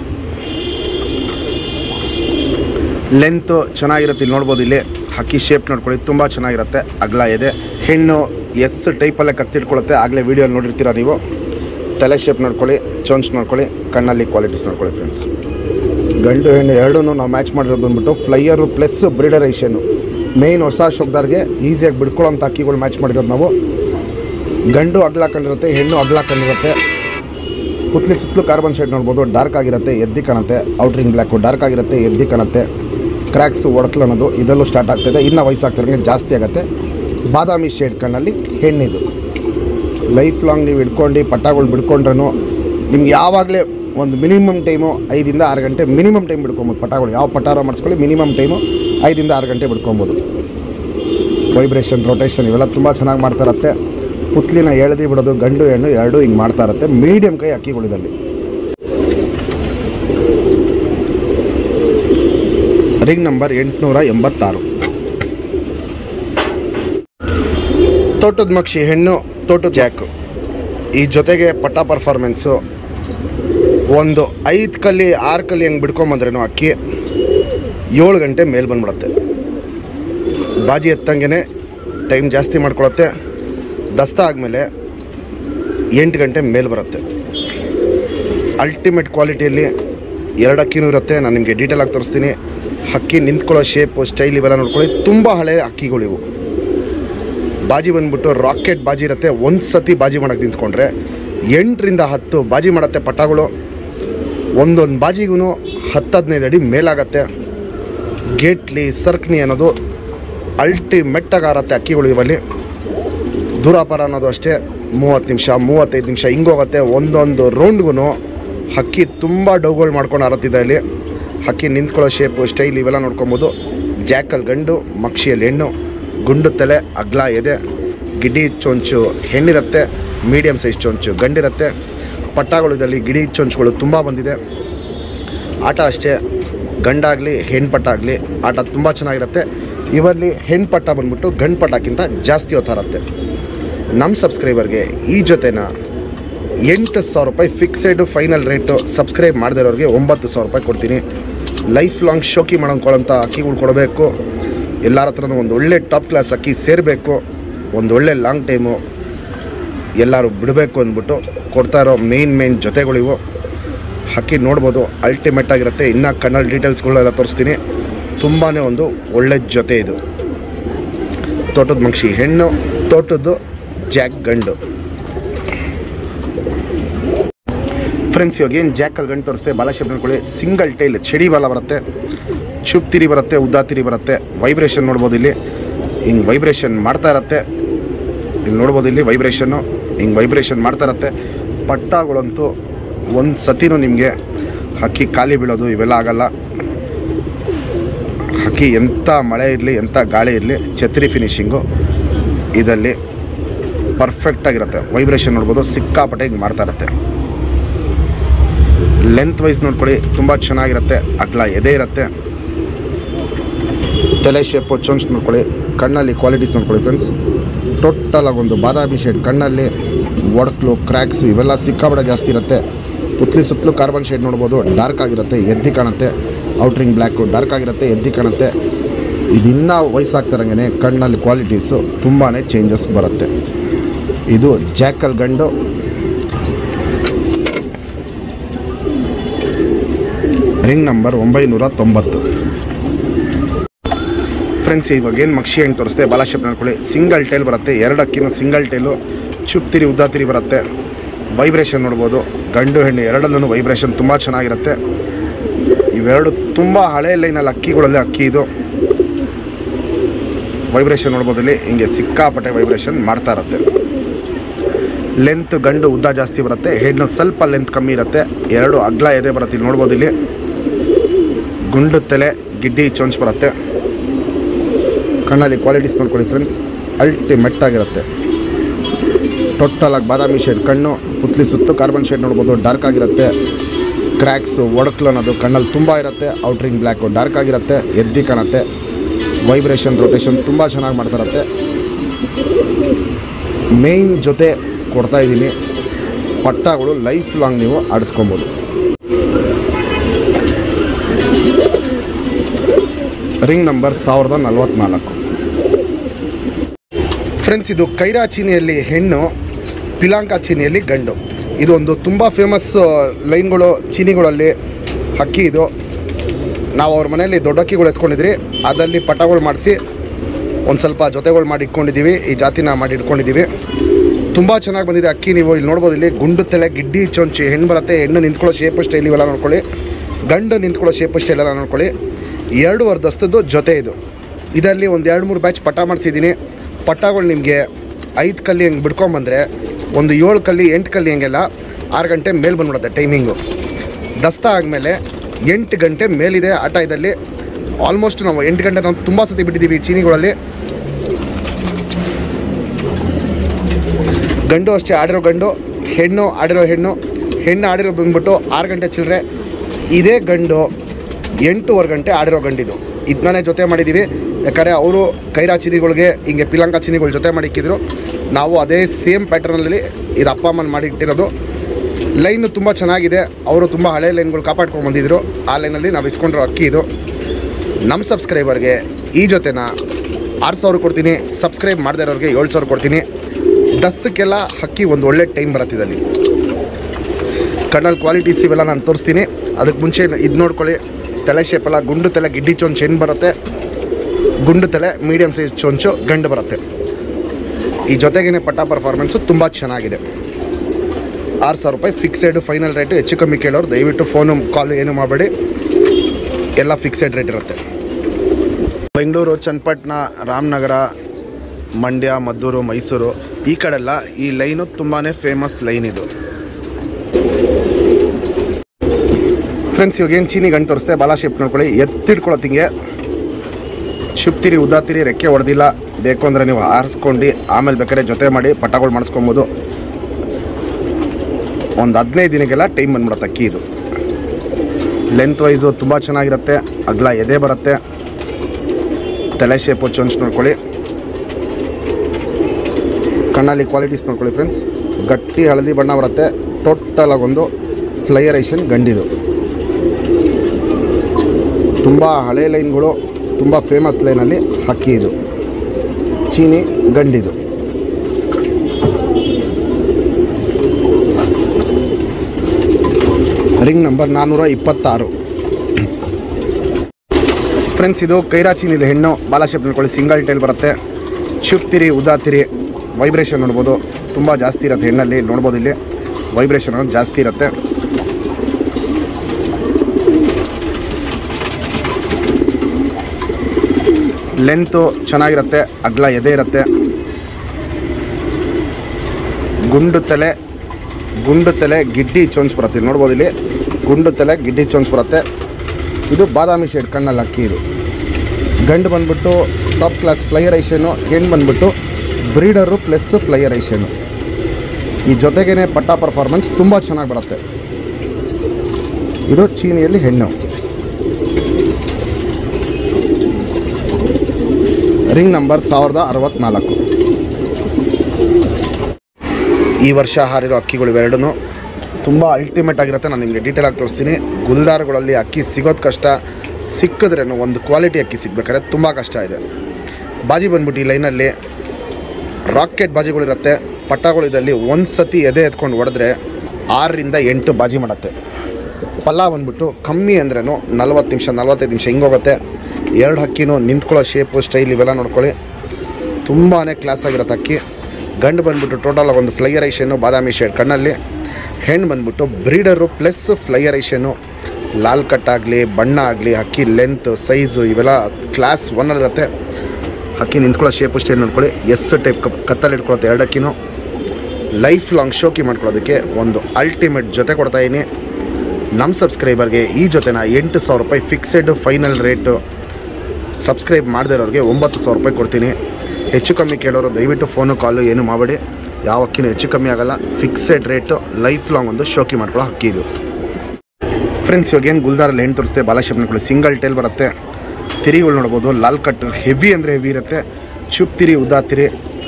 ಲೆಂತು ಚೆನ್ನಾಗಿರುತ್ತೆ ಇಲ್ಲಿ ನೋಡ್ಬೋದು ಇಲ್ಲಿ ಹಕ್ಕಿ ಶೇಪ್ ನೋಡ್ಕೊಳ್ಳಿ ತುಂಬ ಚೆನ್ನಾಗಿರುತ್ತೆ ಅಗಲ ಇದೆ ಹೆಣ್ಣು ಎಸ್ ಟೈಪಲ್ಲೇ ಕತ್ತಿಟ್ಕೊಳ್ಳುತ್ತೆ ಆಗಲೇ ವೀಡಿಯೋ ನೋಡಿರ್ತೀರ ನೀವು ತಲೆ ಶೇಪ್ ನೋಡ್ಕೊಳ್ಳಿ ಚೊಂಚ್ ನೋಡ್ಕೊಳ್ಳಿ ಕಣ್ಣಲ್ಲಿ ಕ್ವಾಲಿಟೀಸ್ ನೋಡ್ಕೊಳ್ಳಿ ಫ್ರೆಂಡ್ಸ್ ಗಂಡು ಹೆಣ್ಣು ಎರಡೂ ನಾವು ಮ್ಯಾಚ್ ಮಾಡಿರೋದು ಬಂದ್ಬಿಟ್ಟು ಫ್ಲೈಯರು ಪ್ಲಸ್ ಬ್ರೀಡರೈಷನ್ನು ಮೇಯ್ನ್ ಹೊಸ ಶಬ್ದಾರ್ಗೆ ಈಸಿಯಾಗಿ ಬಿಡ್ಕೊಳ್ಳೋಂಥ ಅಕ್ಕಿಗಳು ಮ್ಯಾಚ್ ಮಾಡಿರೋದು ನಾವು ಗಂಡು ಅಗ್ಲ ಕಂಡಿರುತ್ತೆ ಹೆಣ್ಣು ಅಗ್ಲ ಕಂಡಿರುತ್ತೆ ಪುತ್ಲಿ ಸುತ್ತಲೂ ಕಾರ್ಬನ್ ಶೇಡ್ ನೋಡ್ಬೋದು ಡಾರ್ಕ್ ಆಗಿರುತ್ತೆ ಎದ್ದಿ ಕಾಣುತ್ತೆ ಔಟ್ರಿಂಗ್ ಬ್ಲ್ಯಾಕು ಡಾರ್ಕ್ ಆಗಿರುತ್ತೆ ಎದ್ದಿ ಕಾಣುತ್ತೆ ಕ್ರ್ಯಾಕ್ಸು ಒಡಕ್ಲು ಅನ್ನೋದು ಇದರಲ್ಲೂ ಸ್ಟಾರ್ಟ್ ಆಗ್ತಿದೆ ಇನ್ನು ವಯಸ್ಸಾಗ್ತಿರಂಗೆ ಜಾಸ್ತಿ ಆಗುತ್ತೆ ಬಾದಾಮಿ ಶೇಡ್ ಕಣ್ಣಲ್ಲಿ ಹೆಣ್ಣಿದು ಲೈಫ್ ಲಾಂಗ್ ನೀವು ಹಿಡ್ಕೊಂಡು ಪಟ್ಟಗಳು ಬಿಡ್ಕೊಂಡ್ರೂ ನಿಮ್ಗೆ ಯಾವಾಗಲೇ ಒಂದು ಮಿನಿಮಮ್ ಟೈಮು ಐದಿಂದ ಆರು ಗಂಟೆ ಮಿನಿಮಮ್ ಟೈಮ್ ಬಿಡ್ಕೊಬೋದು ಪಟಾಗಳು ಯಾವ ಪಟಾರ ಮಾಡಿಸ್ಕೊಳ್ಳಿ ಮಿನಿಮಮ್ ಟೈಮು ಐದಿಂದ ಆರು ಗಂಟೆ ಬಿಡ್ಕೊಬೋದು ವೈಬ್ರೇಷನ್ ರೊಟೇಷನ್ ಇವೆಲ್ಲ ತುಂಬ ಚೆನ್ನಾಗಿ ಮಾಡ್ತಾ ಇರತ್ತೆ ಪುತ್ಲಿನ ಎಳ್ದು ಬಿಡೋದು ಗಂಡು ಹೆಣ್ಣು ಎರಡು ಹಿಂಗೆ ಮಾಡ್ತಾ ಇರತ್ತೆ ಮೀಡಿಯಮ್ ಕೈ ಅಕ್ಕಿಗಳಿದಲ್ಲಿ ರಿಂಗ್ ನಂಬರ್ ಎಂಟುನೂರ ಎಂಬತ್ತಾರು ತೋಟದ ಮಕ್ಷಿ ಹೆಣ್ಣು ತೋಟದ ಜಾಕು ಈ ಜೊತೆಗೆ ಪಟ್ಟ ಪರ್ಫಾರ್ಮೆನ್ಸು ಒಂದು ಐದು ಕಲ್ಲಿ ಆರು ಕಲ್ಲಿ ಹೆಂಗೆ ಬಿಡ್ಕೊಂಬಂದ್ರೇನು ಅಕ್ಕಿ ಏಳು ಗಂಟೆ ಮೇಲೆ ಬಂದ್ಬಿಡುತ್ತೆ ಬಾಜಿ ಎತ್ತಂಗೆ ಟೈಮ್ ಜಾಸ್ತಿ ಮಾಡ್ಕೊಳತ್ತೆ ದಸ್ತ ಆದಮೇಲೆ ಎಂಟು ಗಂಟೆ ಮೇಲೆ ಬರುತ್ತೆ ಅಲ್ಟಿಮೇಟ್ ಕ್ವಾಲಿಟಿಯಲ್ಲಿ ಎರಡು ಅಕ್ಕಿನೂ ಇರುತ್ತೆ ನಾನು ನಿಮಗೆ ಡೀಟೇಲಾಗಿ ತೋರಿಸ್ತೀನಿ ಹಕ್ಕಿ ನಿಂತ್ಕೊಳ್ಳೋ ಶೇಪು ಸ್ಟೈಲ್ ಇವೆಲ್ಲ ನೋಡ್ಕೊಳ್ಳಿ ತುಂಬ ಹಳೆಯ ಹಕ್ಕಿಗಳು ಇವು ಬಾಜಿ ಬಂದ್ಬಿಟ್ಟು ರಾಕೆಟ್ ಬಾಜಿ ಇರುತ್ತೆ ಒಂದು ಸತಿ ಬಾಜಿ ಮಾಡೋಕ್ಕೆ ನಿಂತ್ಕೊಂಡ್ರೆ ಎಂಟರಿಂದ ಹತ್ತು ಬಾಜಿ ಮಾಡುತ್ತೆ ಪಟಾಗಳು ಒಂದೊಂದು ಬಾಜಿಗೂ ಹತ್ತು ಹದಿನೈದು ಅಡಿ ಮೇಲಾಗತ್ತೆ ಗೇಟ್ಲಿ ಸರ್ಕ್ನಿ ಅನ್ನೋದು ಅಲ್ಟಿಮೆಟ್ಟಾಗಿ ಆರತ್ತೆ ಅಕ್ಕಿಗಳು ಇವಲ್ಲಿ ದೂರಾಪಾರ ಅನ್ನೋದು ಅಷ್ಟೇ ಮೂವತ್ತು ನಿಮಿಷ ಮೂವತ್ತೈದು ನಿಮಿಷ ಹಿಂಗೋಗುತ್ತೆ ಒಂದೊಂದು ರೌಂಡ್ಗೂ ಹಕ್ಕಿ ತುಂಬ ಡೌಗಳು ಮಾಡ್ಕೊಂಡು ಆರತ್ತಿದೆ ಇಲ್ಲಿ ಹಕ್ಕಿ ನಿಂತ್ಕೊಳ್ಳೋ ಶೇಪು ಸ್ಟೈಲ್ ಇವೆಲ್ಲ ನೋಡ್ಕೊಬೋದು ಜಾಕಲ್ ಗಂಡು ಮಕ್ಷಿಯಲ್ಲಿ ಹೆಣ್ಣು ಗುಂಡು ತಲೆ ಅಗ್ಲ ಎದೆ ಗಿಡಿ ಚೊಂಚು ಹೆಣ್ಣಿರುತ್ತೆ ಮೀಡಿಯಮ್ ಸೈಜ್ ಚೊಂಚು ಗಂಡಿರುತ್ತೆ ಪಟ್ಟಾಗಳು ಇದರಲ್ಲಿ ಗಿಡಿ ಚೊಂಚುಗಳು ತುಂಬ ಬಂದಿದೆ ಆಟ ಅಷ್ಟೇ ಗಂಡಾಗಲಿ ಹೆಣ್ಣು ಪಟ್ಟ ಆಗಲಿ ಆಟ ತುಂಬ ಚೆನ್ನಾಗಿರುತ್ತೆ ಇವಲ್ಲಿ ಹೆಣ್ಣು ಪಟ್ಟ ಬಂದ್ಬಿಟ್ಟು ಗಂಡು ಪಟ್ಟಕ್ಕಿಂತ ಜಾಸ್ತಿ ಹೊತ್ತ ಇರುತ್ತೆ ನಮ್ಮ ಸಬ್ಸ್ಕ್ರೈಬರ್ಗೆ ಈ ಜೊತೆನ ಎಂಟು ಸಾವಿರ ರೂಪಾಯಿ ಫಿಕ್ಸೆಡ್ ಫೈನಲ್ ರೇಟು ಸಬ್ಸ್ಕ್ರೈಬ್ ಮಾಡದಿರೋರಿಗೆ ಒಂಬತ್ತು ಸಾವಿರ ರೂಪಾಯಿ ಕೊಡ್ತೀನಿ ಲೈಫ್ ಲಾಂಗ್ ಶೋಕಿ ಮಾಡೋಂಕೊಳ್ಳೋಂಥ ಅಕ್ಕಿಗಳು ಕೊಡಬೇಕು ಎಲ್ಲರ ಹತ್ರನೂ ಒಂದು ಒಳ್ಳೆ ಟಾಪ್ ಕ್ಲಾಸ್ ಅಕ್ಕಿ ಸೇರಬೇಕು ಒಂದು ಒಳ್ಳೆ ಲಾಂಗ್ ಟೈಮು ಎಲ್ಲರೂ ಬಿಡಬೇಕು ಅಂದ್ಬಿಟ್ಟು ಕೊಡ್ತಾ ಇರೋ ಮೇಯ್ನ್ ಮೇಯ್ನ್ ಜೊತೆಗಳಿವು ಹಕ್ಕಿ ನೋಡ್ಬೋದು ಅಲ್ಟಿಮೇಟ್ ಆಗಿರುತ್ತೆ ಇನ್ನು ಕಣ್ಣಲ್ಲಿ ಡೀಟೇಲ್ಸ್ಗಳೆಲ್ಲ ತೋರಿಸ್ತೀನಿ ತುಂಬಾ ಒಂದು ಒಳ್ಳೆ ಜೊತೆ ಇದು ತೋಟದ ಮಕ್ಷಿ ಹೆಣ್ಣು ತೋಟದ್ದು ಜಾಕ್ ಗಂಡು ಫ್ರೆಂಡ್ಸ್ ಇವಾಗ ಏನು ಜಾಕಲ್ ಗಂಡು ತೋರಿಸ್ತೆ ಬಾಲಶೇಪ್ ನೋಡ್ಕೊಳ್ಳಿ ಸಿಂಗಲ್ ಟೈಲ್ ಚಡಿ ಬಾಲ ಬರುತ್ತೆ ಚುಪ್ ತಿರಿ ಬರುತ್ತೆ ಉದ್ದಾ ತಿರಿ ಬರುತ್ತೆ ವೈಬ್ರೇಷನ್ ನೋಡ್ಬೋದು ಇಲ್ಲಿ ಹಿಂಗೆ ವೈಬ್ರೇಷನ್ ಮಾಡ್ತಾ ಇರತ್ತೆ ಇಲ್ಲಿ ನೋಡ್ಬೋದು ಇಲ್ಲಿ ವೈಬ್ರೇಷನ್ನು ಹಿಂಗೆ ವೈಬ್ರೇಷನ್ ಮಾಡ್ತಾ ಇರತ್ತೆ ಪಟ್ಟಾಗಳಂತೂ ಒಂದು ಸತಿನೂ ನಿಮಗೆ ಹಕ್ಕಿ ಖಾಲಿ ಬೀಳೋದು ಇವೆಲ್ಲ ಆಗಲ್ಲ ಹಕ್ಕಿ ಎಂಥ ಮಳೆ ಇರಲಿ ಎಂಥ ಗಾಳಿ ಇರಲಿ ಛತ್ರಿ ಫಿನಿಶಿಂಗು ಇದರಲ್ಲಿ ಪರ್ಫೆಕ್ಟಾಗಿರುತ್ತೆ ವೈಬ್ರೇಷನ್ ನೋಡ್ಬೋದು ಸಿಕ್ಕಾಪಟ್ಟೆ ಹಿಂಗೆ ಮಾಡ್ತಾ ಇರತ್ತೆ ಲೆಂತ್ ವೈಸ್ ನೋಡ್ಕೊಳ್ಳಿ ತುಂಬ ಚೆನ್ನಾಗಿರುತ್ತೆ ಅಗ್ಲ ಎದೆ ಇರುತ್ತೆ ತಲೆ ಶೇಪು ಚೊಂಚ್ ನೋಡ್ಕೊಳ್ಳಿ ಕಣ್ಣಲ್ಲಿ ಕ್ವಾಲಿಟೀಸ್ ನೋಡ್ಕೊಳ್ಳಿ ಫ್ರೆಂಡ್ಸ್ ಟೋಟಲ್ ಆಗಿ ಒಂದು ಬಾದಾಮಿ ಶೇಡ್ ಕಣ್ಣಲ್ಲಿ ಒಡಕ್ಲು ಕ್ರ್ಯಾಕ್ಸು ಇವೆಲ್ಲ ಸಿಕ್ಕಾಪಟ್ಟೆ ಜಾಸ್ತಿ ಇರುತ್ತೆ ಪುತ್ಲಿ ಸುತ್ತಲೂ ಕಾರ್ಬನ್ ಶೇಡ್ ನೋಡ್ಬೋದು ಡಾರ್ಕ್ ಆಗಿರುತ್ತೆ ಎದ್ದಿ ಕಾಣುತ್ತೆ ಔಟ್ರಿಂಗ್ ಬ್ಲ್ಯಾಕು ಡಾರ್ಕ್ ಆಗಿರುತ್ತೆ ಎದ್ದಿ ಕಾಣುತ್ತೆ ಇದಿನ್ನೂ ವಯಸ್ಸಾಗ್ತಿರಂಗೆ ಕಣ್ಣಲ್ಲಿ ಕ್ವಾಲಿಟೀಸು ತುಂಬಾ ಚೇಂಜಸ್ ಬರುತ್ತೆ ಇದು ಜಾಕಲ್ ಗಂಡು ರಿಂಗ್ ನಂಬರ್ ಒಂಬೈನೂರ ತೊಂಬತ್ತು ಫ್ರೆಂಡ್ಸ್ ಇವಾಗ ಏನು ಮಕ್ಷಿ ಹೆಂಗೆ ತೋರಿಸ್ತೆ ಬಾಲಾಶೇಪ್ ನೋಡ್ಕೊಳ್ಳಿ ಸಿಂಗಲ್ ಟೈಲ್ ಬರುತ್ತೆ ಎರಡು ಅಕ್ಕಿನೂ ಸಿಂಗಲ್ ಟೈಲು ಚುಪ್ತಿರಿ ಉದ್ದಾತಿರಿ ಬರುತ್ತೆ ವೈಬ್ರೇಷನ್ ನೋಡ್ಬೋದು ಗಂಡು ಹೆಣ್ಣು ಎರಡಲ್ಲೂ ವೈಬ್ರೇಷನ್ ತುಂಬ ಚೆನ್ನಾಗಿರುತ್ತೆ ಇವೆರಡು ತುಂಬ ಹಳೆ ಲೈನಲ್ಲಿ ಅಕ್ಕಿಗಳಲ್ಲಿ ಅಕ್ಕಿ ಇದು ವೈಬ್ರೇಷನ್ ನೋಡ್ಬೋದು ಇಲ್ಲಿ ಹಿಂಗೆ ಸಿಕ್ಕಾಪಟ್ಟೆ ವೈಬ್ರೇಷನ್ ಮಾಡ್ತಾ ಇರುತ್ತೆ ಲೆಂತ್ ಗಂಡು ಉದ್ದ ಜಾಸ್ತಿ ಬರುತ್ತೆ ಹೆಣ್ಣು ಸ್ವಲ್ಪ ಲೆಂತ್ ಕಮ್ಮಿ ಇರುತ್ತೆ ಎರಡು ಅಗ್ಲ ಎದೆ ಬರುತ್ತೆ ಇಲ್ಲಿ ನೋಡ್ಬೋದು ಇಲ್ಲಿ ಗುಂಡು ತಲೆ ಗಿಡ್ಡಿ ಚೊಂಚ್ ಬರುತ್ತೆ ಕಣ್ಣಲ್ಲಿ ಕ್ವಾಲಿಟೀಸ್ ನೋಡ್ಕೊಳ್ಳಿ ಫ್ರೆಂಡ್ಸ್ ಅಲ್ಟಿಮೆಟ್ ಆಗಿರುತ್ತೆ ಟೋಟಲ್ ಆಗಿ ಬಾದಾಮಿ ಶೇಡ್ ಕಣ್ಣು ಪುತ್ಲಿ ಸುತ್ತು ಕಾರ್ಬನ್ ಶೇಡ್ ನೋಡ್ಬೋದು ಡಾರ್ಕ್ ಆಗಿರುತ್ತೆ ಕ್ರ್ಯಾಕ್ಸು ಒಡಕ್ಲು ಅನ್ನೋದು ಕಣ್ಣಲ್ಲಿ ತುಂಬ ಇರುತ್ತೆ ಔಟ್ರಿಂಗ್ ಬ್ಲ್ಯಾಕು ಡಾರ್ಕ್ ಆಗಿರುತ್ತೆ ಎದ್ದಿ ಕಾಣುತ್ತೆ ವೈಬ್ರೇಷನ್ ರೊಟೇಷನ್ ತುಂಬ ಚೆನ್ನಾಗಿ ಮಾಡ್ತಾರತ್ತೆ ಮೇಯ್ನ್ ಜೊತೆ ಕೊಡ್ತಾ ಇದ್ದೀನಿ ಪಟ್ಟಗಳು ಲೈಫ್ ಲಾಂಗ್ ನೀವು ಆಡಿಸ್ಕೊಬೋದು ರಿಂಗ್ ನಂಬರ್ ಸಾವಿರದ ನಲವತ್ತ್ನಾಲ್ಕು ಫ್ರೆಂಡ್ಸ್ ಇದು ಕೈರಾ ಚೀನಿಯಲ್ಲಿ ಹೆಣ್ಣು ಪಿಲಾಂಕ ಚೀನಿಯಲ್ಲಿ ಗಂಡು ಇದು ಒಂದು ತುಂಬ ಫೇಮಸ್ ಲೈನ್ಗಳು ಚೀನಿಗಳಲ್ಲಿ ಹಕ್ಕಿ ಇದು ನಾವು ಅವ್ರ ಮನೆಯಲ್ಲಿ ದೊಡ್ಡ ಹಕ್ಕಿಗಳು ಎತ್ಕೊಂಡಿದ್ರಿ ಅದರಲ್ಲಿ ಪಟಗಳು ಮಾಡಿಸಿ ಒಂದು ಸ್ವಲ್ಪ ಜೊತೆಗಳು ಮಾಡಿ ಇಟ್ಕೊಂಡಿದ್ದೀವಿ ಈ ಜಾತಿನ ಮಾಡಿ ಇಟ್ಕೊಂಡಿದ್ದೀವಿ ತುಂಬ ಚೆನ್ನಾಗಿ ಬಂದಿದೆ ಅಕ್ಕಿ ನೀವು ಇಲ್ಲಿ ನೋಡ್ಬೋದು ಇಲ್ಲಿ ಗುಂಡು ತಲೆ ಗಿಡ್ಡಿ ಚೊಂಚಿ ಹೆಣ್ಣು ಬರುತ್ತೆ ಹೆಣ್ಣು ನಿಂತ್ಕೊಳ್ಳೋ ಶೇಪು ಸ್ಟೈಲ್ ಇವೆಲ್ಲ ನೋಡ್ಕೊಳ್ಳಿ ಗಂಡು ನಿಂತ್ಕೊಳ್ಳೋ ಶೇಪು ಸ್ಟೈಲ್ ಎಲ್ಲ ನೋಡ್ಕೊಳ್ಳಿ ಎರಡು ವರ್ಧಸ್ತದ್ದು ಜೊತೆ ಇದು ಇದರಲ್ಲಿ ಒಂದು ಎರಡು ಮೂರು ಬ್ಯಾಚ್ ಪಟ ಮಾಡಿಸಿದ್ದೀನಿ ಪಟ್ಟಗಳು ನಿಮಗೆ ಐದು ಕಲ್ಲಿ ಹಂಗೆ ಬಿಡ್ಕೊಂಬಂದರೆ ಒಂದು ಏಳು ಕಲ್ಲಿ ಎಂಟು ಕಲ್ಲಿ ಹಂಗೆಲ್ಲ ಆರು ಗಂಟೆ ಮೇಲೆ ಬಂದ್ಬಿಡುತ್ತೆ ಟೈಮಿಂಗು ದಸ್ತ ಆದಮೇಲೆ ಎಂಟು ಗಂಟೆ ಮೇಲಿದೆ ಆಟ ಇದರಲ್ಲಿ ಆಲ್ಮೋಸ್ಟ್ ನಾವು ಎಂಟು ಗಂಟೆ ನಾವು ತುಂಬ ಸತಿ ಬಿಟ್ಟಿದ್ದೀವಿ ಚೀನಿಗಳಲ್ಲಿ ಗಂಡು ಅಷ್ಟೇ ಆಡಿರೋ ಗಂಡು ಹೆಣ್ಣು ಆಡಿರೋ ಹೆಣ್ಣು ಹೆಣ್ಣು ಆಡಿರೋ ಬಂದ್ಬಿಟ್ಟು ಆರು ಗಂಟೆ ಚಿಲ್ಲರೆ ಇದೇ ಗಂಡು ಎಂಟೂವರೆ ಗಂಟೆ ಆಡಿರೋ ಗಂಡಿದು ಇದನ್ನೇ ಜೊತೆ ಮಾಡಿದ್ದೀವಿ ಯಾಕಂದರೆ ಅವರು ಕೈರಾ ಚಿನಿಗಳಿಗೆ ಹಿಂಗೆ ಪಿಲಂಕ ಚಿನಿಗಳು ಜೊತೆ ಮಾಡಿಕ್ಕಿದ್ರು ನಾವು ಅದೇ ಸೇಮ್ ಪ್ಯಾಟರ್ನಲ್ಲಿ ಇದು ಅಪ್ಪ ಅಮ್ಮನ ಮಾಡಿ ಇಟ್ಟಿರೋದು ಲೈನು ತುಂಬ ಚೆನ್ನಾಗಿದೆ ಅವರು ತುಂಬ ಹಳೆ ಲೈನ್ಗಳು ಕಾಪಾಡ್ಕೊಂಡು ಬಂದಿದ್ರು ಆ ಲೈನಲ್ಲಿ ನಾವು ಇಸ್ಕೊಂಡಿರೋ ಅಕ್ಕಿ ಇದು ನಮ್ಮ ಸಬ್ಸ್ಕ್ರೈಬರ್ಗೆ ಈ ಜೊತೆನ ಆರು ಸಾವಿರ ಕೊಡ್ತೀನಿ ಸಬ್ಸ್ಕ್ರೈಬ್ ಮಾಡದೇ ಇರೋರಿಗೆ ಏಳು ಸಾವಿರ ಕೊಡ್ತೀನಿ ದಸ್ತಕ್ಕೆಲ್ಲ ಹಕ್ಕಿ ಒಂದು ಒಳ್ಳೆ ಟೈಮ್ ಬರುತ್ತಿದ್ದಲ್ಲಿ ಕಣ್ಣಲ್ಲಿ ಕ್ವಾಲಿಟೀಸ್ ಇವೆಲ್ಲ ನಾನು ತೋರಿಸ್ತೀನಿ ಅದಕ್ಕೆ ಮುಂಚೆ ಇದು ನೋಡ್ಕೊಳ್ಳಿ ತಲೆ ಶೇಪೆಲ್ಲ ಗುಂಡು ತಲೆ ಗಿಡ್ಡಿ ಚೊಂಚು ಹೆಣ್ಣು ಬರುತ್ತೆ ಗುಂಡು ತಲೆ ಮೀಡಿಯಮ್ ಸೈಜ್ ಚೊಂಚು ಗಂಡು ಬರುತ್ತೆ ಈ ಜೊತೆಗೇನೆ ಪಟ್ಟ ಪರ್ಫಾರ್ಮೆನ್ಸು ತುಂಬ ಚೆನ್ನಾಗಿದೆ ಆರು ಸಾವಿರ ರೂಪಾಯಿ ಫಿಕ್ಸೆಡ್ ಫೈನಲ್ ರೇಟು ಹೆಚ್ಚು ಕಮ್ಮಿ ಕೇಳೋರು ದಯವಿಟ್ಟು ಫೋನು ಕಾಲು ಏನು ಮಾಡಬೇಡಿ ಎಲ್ಲ ಫಿಕ್ಸೆಡ್ ರೇಟ್ ಇರುತ್ತೆ ಬೆಂಗಳೂರು ಚನ್ನಪಟ್ಟಣ ರಾಮನಗರ ಮಂಡ್ಯ ಮದ್ದೂರು ಮೈಸೂರು ಈ ಕಡೆಲ್ಲ ಈ ಲೈನು ತುಂಬಾ ಫೇಮಸ್ ಲೈನ್ ಇದು ಫ್ರೆಂಡ್ಸ್ ಇವಾಗ ಏನು ಚೀನಿ ಗಂಟು ತೋರಿಸ್ತೆ ಬಾಲ ಶೇಪ್ ನೋಡ್ಕೊಳ್ಳಿ ಎತ್ತಿಡ್ಕೊಳತ್ತಿಂಗೆ ಶುಪ್ತಿರಿ ಉದ್ದಾತಿರಿ ರೆಕ್ಕೆ ಹೊಡೆದಿಲ್ಲ ಬೇಕು ಅಂದರೆ ನೀವು ಆರಿಸ್ಕೊಂಡು ಆಮೇಲೆ ಬೇಕಾದ್ರೆ ಜೊತೆ ಮಾಡಿ ಪಟ್ಟಗಳು ಮಾಡಿಸ್ಕೊಬೋದು ಒಂದು ಹದಿನೈದು ದಿನಕ್ಕೆಲ್ಲ ಟೈಮ್ ಬಂದ್ಬಿಡುತ್ತೆ ಅಕ್ಕಿ ಇದು ಲೆಂತ್ ವೈಸು ತುಂಬ ಚೆನ್ನಾಗಿರುತ್ತೆ ಅಗ್ಲ ಎದೆ ಬರುತ್ತೆ ತಲೆ ಶೇಪು ಚೊಂಚ್ ನೋಡ್ಕೊಳ್ಳಿ ಕಣ್ಣಲ್ಲಿ ಕ್ವಾಲಿಟೀಸ್ ನೋಡ್ಕೊಳ್ಳಿ ಫ್ರೆಂಡ್ಸ್ ಗಟ್ಟಿ ಹಳದಿ ಬಣ್ಣ ಬರುತ್ತೆ ಟೋಟಲ್ ಆಗೊಂದು ಫ್ಲೈಯರೈಷನ್ ಗಂಡಿದು ತುಂಬ ಹಳೆ ಲೈನ್ಗಳು ತುಂಬ ಫೇಮಸ್ ಲೈನಲ್ಲಿ ಹಕ್ಕಿ ಇದು ಚೀನಿ ಗಂಡಿದು ರಿಂಗ್ ನಂಬರ್ ನಾನ್ನೂರ ಇಪ್ಪತ್ತಾರು ಫ್ರೆಂಡ್ಸ್ ಇದು ಕೈರಾ ಚೀನಿಲಿ ಹೆಣ್ಣು ಬಾಲಾಶೇಪ್ ನೋಡ್ಕೊಳ್ಳಿ ಸಿಂಗಲ್ ಟೈಲ್ ಬರುತ್ತೆ ಚುಪ್ತಿರಿ ಉದಾತಿರಿ ವೈಬ್ರೇಷನ್ ನೋಡ್ಬೋದು ತುಂಬ ಜಾಸ್ತಿ ಇರುತ್ತೆ ಹೆಣ್ಣಲ್ಲಿ ನೋಡ್ಬೋದು ಇಲ್ಲಿ ವೈಬ್ರೇಷನ್ ಅನ್ನೋದು ಜಾಸ್ತಿ ಇರುತ್ತೆ ಲೆಂತು ಚೆನ್ನಾಗಿರುತ್ತೆ ಅಗ್ಲ ಎದೆ ಇರುತ್ತೆ ಗುಂಡು ತಲೆ ಗುಂಡು ತಲೆ ಗಿಡ್ಡಿ ಚೊಂಚ್ ಬರುತ್ತೆ ಇಲ್ಲಿ ನೋಡ್ಬೋದು ಇಲ್ಲಿ ಗುಂಡು ತಲೆ ಗಿಡ್ಡಿ ಚೊಂಚ್ ಬರುತ್ತೆ ಇದು ಬಾದಾಮಿ ಶೇಡ್ ಕಣ್ಣಲ್ಲಿ ಅಕ್ಕಿ ಇದು ಗಂಡು ಬಂದ್ಬಿಟ್ಟು ಟಾಪ್ ಕ್ಲಾಸ್ ಫ್ಲೈಯರ್ ಐಷನು ಹೆಣ್ಣು ಬಂದ್ಬಿಟ್ಟು ಬ್ರೀಡರು ಪ್ಲಸ್ ಫ್ಲೈಯರ್ ಐಷನು ಈ ಜೊತೆಗೇನೆ ಪಟ್ಟ ಪರ್ಫಾರ್ಮೆನ್ಸ್ ತುಂಬ ಚೆನ್ನಾಗಿ ಬರುತ್ತೆ ಇದು ಚೀನಿಯಲ್ಲಿ ಹೆಣ್ಣು ರಿಂಗ್ ನಂಬರ್ ಸಾವಿರದ ಅರವತ್ನಾಲ್ಕು ಈ ವರ್ಷ ಹಾರಿರೋ ಅಕ್ಕಿಗಳು ಇವೆರಡೂ ತುಂಬ ಅಲ್ಟಿಮೇಟ್ ಆಗಿರುತ್ತೆ ನಾನು ನಿಮಗೆ ಡೀಟೇಲ್ ಆಗಿ ತೋರಿಸ್ತೀನಿ ಗುಲ್ದಾರ್ಗಳಲ್ಲಿ ಅಕ್ಕಿ ಸಿಗೋದು ಕಷ್ಟ ಸಿಕ್ಕಿದ್ರೇನು ಒಂದು ಕ್ವಾಲಿಟಿ ಅಕ್ಕಿ ಸಿಗ್ಬೇಕಾದ್ರೆ ತುಂಬ ಕಷ್ಟ ಇದೆ ಬಾಜಿ ಬಂದ್ಬಿಟ್ಟು ಈ ಲೈನಲ್ಲಿ ರಾಕೆಟ್ ಬಾಜಿಗಳಿರುತ್ತೆ ಪಟ್ಟಗಳಿದಲ್ಲಿ ಒಂದು ಸತಿ ಎದೆ ಎತ್ಕೊಂಡು ಹೊಡೆದ್ರೆ ಆರರಿಂದ ಎಂಟು ಬಾಜಿ ಮಾಡುತ್ತೆ ಪಲ್ಲ ಬಂದ್ಬಿಟ್ಟು ಕಮ್ಮಿ ಅಂದ್ರೂ ನಲ್ವತ್ತು ನಿಮಿಷ ನಲ್ವತ್ತೈದು ನಿಮಿಷ ಹಿಂಗೋಗುತ್ತೆ ಎರಡು ಹಕ್ಕಿನೂ ನಿಂತ್ಕೊಳ್ಳೋ ಶೇಪು ಸ್ಟೈಲ್ ಇವೆಲ್ಲ ನೋಡ್ಕೊಳ್ಳಿ ತುಂಬಾ ಕ್ಲಾಸ್ ಆಗಿರುತ್ತೆ ಅಕ್ಕಿ ಗಂಡು ಬಂದ್ಬಿಟ್ಟು ಟೋಟಲ್ ಒಂದು ಫ್ಲೈಯರ್ ಐಷನು ಬಾದಾಮಿ ಶೇಡ್ ಕಣ್ಣಲ್ಲಿ ಹೆಣ್ಣು ಬಂದ್ಬಿಟ್ಟು ಬ್ರೀಡರು ಪ್ಲಸ್ ಫ್ಲೈಯರ್ ಐಷನು ಲಾಲ್ ಕಟ್ ಆಗಲಿ ಬಣ್ಣ ಆಗಲಿ ಹಕ್ಕಿ ಲೆಂತ್ ಸೈಜು ಇವೆಲ್ಲ ಕ್ಲಾಸ್ ಒನ್ನಲ್ಲಿರುತ್ತೆ ಹಕ್ಕಿ ನಿಂತ್ಕೊಳ್ಳೋ ಶೇಪು ಸ್ಟೈಲ್ ನೋಡ್ಕೊಳ್ಳಿ ಎಸ್ ಟೈಪ್ ಕಪ್ ಕತ್ತಲ್ಲಿ ಇಟ್ಕೊಳುತ್ತೆ ಎರಡು ಹಕ್ಕಿನೂ ಲೈಫ್ ಲಾಂಗ್ ಶೋಕಿ ಮಾಡ್ಕೊಳ್ಳೋದಕ್ಕೆ ಒಂದು ಅಲ್ಟಿಮೇಟ್ ಜೊತೆ ಕೊಡ್ತಾಯಿದ್ದೀನಿ ನಮ್ಮ ಸಬ್ಸ್ಕ್ರೈಬರ್ಗೆ ಈ ಜೊತೆನ ಎಂಟು ಸಾವಿರ ರೂಪಾಯಿ ಫಿಕ್ಸೆಡ್ ಫೈನಲ್ ರೇಟು ಸಬ್ಸ್ಕ್ರೈಬ್ ಮಾಡದಿರೋರಿಗೆ ಒಂಬತ್ತು ಸಾವಿರ ರೂಪಾಯಿ ಕೊಡ್ತೀನಿ ಹೆಚ್ಚು ಕಮ್ಮಿ ಕೇಳೋರು ದಯವಿಟ್ಟು ಫೋನು ಕಾಲು ಏನು ಮಾಡಬೇಡಿ ಯಾವ ಅಕ್ಕಿನೂ ಹೆಚ್ಚು ಕಮ್ಮಿ ಆಗಲ್ಲ ಫಿಕ್ಸೆಡ್ ರೇಟು ಲೈಫ್ ಲಾಂಗ್ ಒಂದು ಶೋಕಿ ಮಾಡ್ಕೊಳ್ಳೋ ಹಕ್ಕಿ ಇದು ಫ್ರೆಂಡ್ಸ್ ಇವಾಗ ಏನು ಗುಲ್ದಾರಲ್ಲಿ ಹೆಣ್ಣು ತೋರಿಸ್ತೆ ಬಾಲಾಶೇಪ್ ನೋಡ್ಕೊಳ್ಳಿ ಸಿಂಗಲ್ ಟೈಲ್ ಬರುತ್ತೆ ತಿರಿಗಳು ನೋಡ್ಬೋದು ಲಾಲ್ ಕಟ್ ಹೆವಿ ಅಂದರೆ ಹೆವಿ ಇರುತ್ತೆ ಚುಪ್ ತಿರಿ ಉದ್ದಾ ತಿರಿ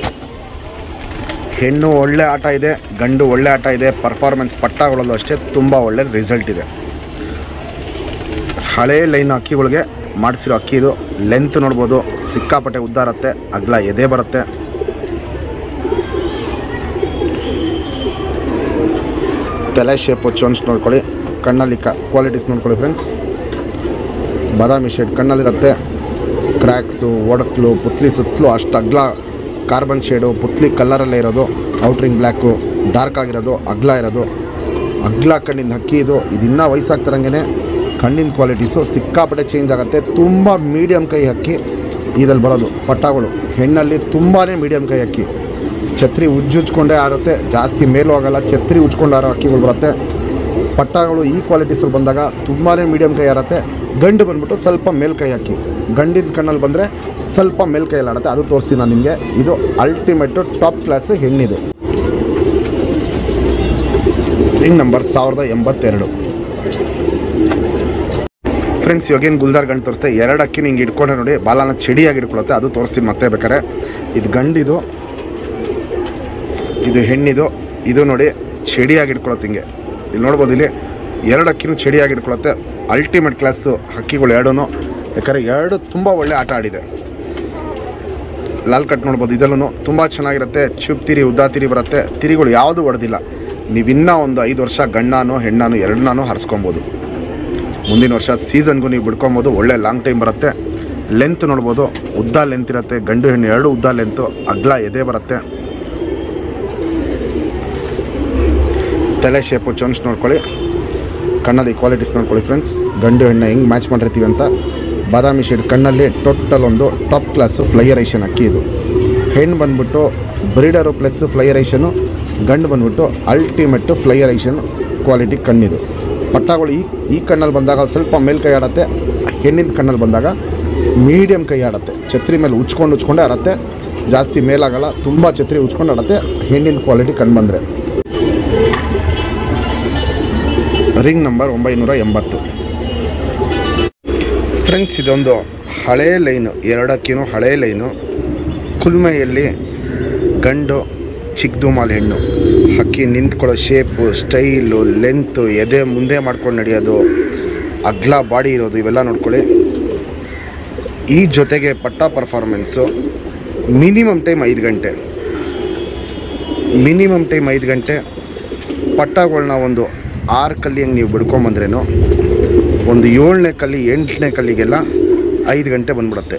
ಹೆಣ್ಣು ಒಳ್ಳೆ ಆಟ ಇದೆ ಗಂಡು ಒಳ್ಳೆ ಆಟ ಇದೆ ಪರ್ಫಾರ್ಮೆನ್ಸ್ ಪಟ್ಟಗಳಲ್ಲೂ ಅಷ್ಟೇ ತುಂಬ ಒಳ್ಳೆ ರಿಸಲ್ಟ್ ಇದೆ ಹಳೆ ಲೈನ್ ಅಕ್ಕಿಗಳಿಗೆ ಮಾಡಿಸಿರೋ ಅಕ್ಕಿ ಇದು ಲೆಂತ್ ನೋಡ್ಬೋದು ಸಿಕ್ಕಾಪಟ್ಟೆ ಉದ್ದ ಇರುತ್ತೆ ಅಗ್ಲ ಎದೆ ಬರುತ್ತೆ ತಲೆ ಶೇಪು ಚೊಂಚ್ ನೋಡ್ಕೊಳ್ಳಿ ಕಣ್ಣಲ್ಲಿ ಕ ಕ್ವಾಲಿಟೀಸ್ ನೋಡ್ಕೊಳ್ಳಿ ಫ್ರೆಂಡ್ಸ್ ಬಾದಾಮಿ ಶೇಡ್ ಕಣ್ಣಲ್ಲಿರುತ್ತೆ ಕ್ರ್ಯಾಕ್ಸು ಒಡಕ್ಲು ಪುತ್ಲಿ ಸುತ್ತಲೂ ಅಷ್ಟು ಅಗ್ಲ ಕಾರ್ಬನ್ ಶೇಡು ಪುತ್ಲಿ ಕಲರಲ್ಲೇ ಇರೋದು ಔಟ್ರಿಂಗ್ ಬ್ಲ್ಯಾಕು ಡಾರ್ಕ್ ಆಗಿರೋದು ಅಗ್ಲ ಇರೋದು ಅಗ್ಲ ಕಣ್ಣಿನ ಹಕ್ಕಿ ಇದು ಇದಿನ್ನೂ ವಯಸ್ಸಾಗ್ತಿರಂಗೆ ಕಣ್ಣಿನ ಕ್ವಾಲಿಟೀಸು ಸಿಕ್ಕಾಪಟ್ಟೆ ಚೇಂಜ್ ಆಗುತ್ತೆ ತುಂಬ ಮೀಡಿಯಮ್ ಕೈ ಹಕ್ಕಿ ಇದಲ್ಲಿ ಬರೋದು ಪಟ್ಟಗಳು ಹೆಣ್ಣಲ್ಲಿ ತುಂಬಾ ಮೀಡಿಯಮ್ ಕೈ ಹಕ್ಕಿ ಛತ್ರಿ ಉಜ್ಜುಚ್ಕೊಂಡೇ ಆಡುತ್ತೆ ಜಾಸ್ತಿ ಮೇಲೂ ಆಗಲ್ಲ ಛತ್ರಿ ಉಜ್ಕೊಂಡು ಆರೋ ಹಕ್ಕಿಗಳು ಬರುತ್ತೆ ಪಟ್ಟಗಳು ಈ ಕ್ವಾಲಿಟೀಸಲ್ಲಿ ಬಂದಾಗ ತುಂಬಾ ಮೀಡಿಯಮ್ ಕೈ ಆರುತ್ತೆ ಗಂಡು ಬಂದ್ಬಿಟ್ಟು ಸ್ವಲ್ಪ ಮೇಲ್ಕೈ ಹಾಕಿ ಗಂಡಿನ ಕಣ್ಣಲ್ಲಿ ಬಂದರೆ ಸ್ವಲ್ಪ ಮೇಲ್ಕೈಯಲ್ಲಿ ಆಡುತ್ತೆ ಅದು ತೋರಿಸ್ತೀನಿ ನಾನು ನಿಮಗೆ ಇದು ಅಲ್ಟಿಮೇಟು ಟಾಪ್ ಕ್ಲಾಸ್ ಹೆಣ್ಣಿದು ರಿಂಗ್ ನಂಬರ್ ಸಾವಿರದ ಎಂಬತ್ತೆರಡು ಫ್ರೆಂಡ್ಸ್ ಇವಾಗೇನು ಗುಲ್ದಾರ್ ಗಂಡು ತೋರಿಸ್ತೆ ಎರಡು ಅಕ್ಕಿ ಹಿಂಗೆ ಇಟ್ಕೊಂಡೆ ನೋಡಿ ಬಾಲನ ಚಡಿಯಾಗಿ ಇಟ್ಕೊಳುತ್ತೆ ಅದು ತೋರಿಸ್ತೀನಿ ಮತ್ತೆ ಬೇಕಾರೆ ಇದು ಗಂಡಿದು ಇದು ಹೆಣ್ಣಿದು ಇದು ನೋಡಿ ಚಡಿಯಾಗಿ ಇಟ್ಕೊಳತ್ತೆ ಹಿಂಗೆ ಇಲ್ಲಿ ನೋಡ್ಬೋದು ಇಲ್ಲಿ ಎರಡು ಅಕ್ಕಿನೂ ಚಡಿಯಾಗಿ ಇಟ್ಕೊಳತ್ತೆ ಅಲ್ಟಿಮೇಟ್ ಕ್ಲಾಸು ಹಕ್ಕಿಗಳು ಎರಡೂ ಯಾಕಂದರೆ ಎರಡು ತುಂಬ ಒಳ್ಳೆ ಆಟ ಆಡಿದೆ ಲಾಲ್ ಕಟ್ ನೋಡ್ಬೋದು ಇದರಲ್ಲೂ ತುಂಬ ಚೆನ್ನಾಗಿರುತ್ತೆ ಚುಪ್ ತಿರಿ ಉದ್ದಾ ತಿರಿ ಬರುತ್ತೆ ತಿರಿಗಳು ಯಾವುದು ಹೊಡೆದಿಲ್ಲ ನೀವು ಇನ್ನೂ ಒಂದು ಐದು ವರ್ಷ ಗಂಡಾನು ಹೆಣ್ಣಾನು ಎರಡನ್ನಾನು ಹರಿಸ್ಕೊಬೋದು ಮುಂದಿನ ವರ್ಷ ಸೀಸನ್ಗೂ ನೀವು ಬಿಡ್ಕೊಬೋದು ಒಳ್ಳೆ ಲಾಂಗ್ ಟೈಮ್ ಬರುತ್ತೆ ಲೆಂತ್ ನೋಡ್ಬೋದು ಉದ್ದ ಲೆಂತ್ ಇರುತ್ತೆ ಗಂಡು ಹೆಣ್ಣು ಎರಡು ಉದ್ದ ಲೆಂತು ಅಗ್ಲ ಎದೆ ಬರುತ್ತೆ ತಲೆ ಶೇಪು ಚೊನ್ಸ್ ನೋಡ್ಕೊಳ್ಳಿ ಕಣ್ಣಲ್ಲಿ ಕ್ವಾಲಿಟೀಸ್ ನೋಡ್ಕೊಳ್ಳಿ ಫ್ರೆಂಡ್ಸ್ ಗಂಡು ಹೆಣ್ಣು ಹೆಂಗೆ ಮ್ಯಾಚ್ ಮಾಡಿರ್ತೀವಿ ಅಂತ ಬಾದಾಮಿ ಶೇಡ್ ಕಣ್ಣಲ್ಲಿ ಟೋಟಲ್ ಒಂದು ಟಾಪ್ ಕ್ಲಾಸು ಫ್ಲೈಯರೈಷನ್ ಅಕ್ಕಿ ಇದು ಹೆಣ್ಣು ಬಂದ್ಬಿಟ್ಟು ಬ್ರೀಡರು ಪ್ಲಸ್ ಫ್ಲೈಯರೈಷನು ಗಂಡು ಬಂದ್ಬಿಟ್ಟು ಅಲ್ಟಿಮೇಟು ಫ್ಲೈಯರೈಷನ್ ಕ್ವಾಲಿಟಿ ಕಣ್ಣಿದು ಪಟ್ಟಗಳು ಈ ಈ ಕಣ್ಣಲ್ಲಿ ಬಂದಾಗ ಸ್ವಲ್ಪ ಮೇಲ್ ಕೈ ಆಡತ್ತೆ ಹೆಣ್ಣಿನ ಕಣ್ಣಲ್ಲಿ ಬಂದಾಗ ಮೀಡಿಯಮ್ ಕೈ ಆಡತ್ತೆ ಛತ್ರಿ ಮೇಲೆ ಉಚ್ಕೊಂಡು ಉಚ್ಕೊಂಡೆ ಆಡತ್ತೆ ಜಾಸ್ತಿ ಮೇಲಾಗಲ್ಲ ತುಂಬ ಛತ್ರಿ ಉಚ್ಕೊಂಡು ಆಡತ್ತೆ ಹೆಣ್ಣಿನ ಕ್ವಾಲಿಟಿ ಕಣ್ಣು ಬಂದರೆ ರಿಂಗ್ ನಂಬರ್ ಒಂಬೈನೂರ ಎಂಬತ್ತು ಫ್ರೆಂಡ್ಸ್ ಇದೊಂದು ಹಳೇ ಲೈನು ಎರಡಕ್ಕಿನೂ ಹಳೇ ಲೈನು ಕುಲ್ಮೆಯಲ್ಲಿ ಗಂಡು ಚಿಕ್ಕದುಮಾಲ್ ಹೆಣ್ಣು ಹಕ್ಕಿ ನಿಂತ್ಕೊಳ್ಳೋ ಶೇಪು ಸ್ಟೈಲು ಲೆಂತು ಎದೆ ಮುಂದೆ ಮಾಡ್ಕೊಂಡು ನಡೆಯೋದು ಅಗ್ಲ ಬಾಡಿ ಇರೋದು ಇವೆಲ್ಲ ನೋಡ್ಕೊಳ್ಳಿ ಈ ಜೊತೆಗೆ ಪಟ್ಟ ಪರ್ಫಾರ್ಮೆನ್ಸು ಮಿನಿಮಮ್ ಟೈಮ್ ಐದು ಗಂಟೆ ಮಿನಿಮಮ್ ಟೈಮ್ ಐದು ಗಂಟೆ ಪಟ್ಟಗಳನ್ನ ಒಂದು ಆರು ಕಲ್ಲಿ ಹಂಗೆ ನೀವು ಬಿಡ್ಕೊಂಬಂದ್ರೇನು ಒಂದು ಏಳನೇ ಕಲ್ಲಿ ಎಂಟನೇ ಕಲ್ಲಿಗೆಲ್ಲ ಐದು ಗಂಟೆ ಬಂದ್ಬಿಡುತ್ತೆ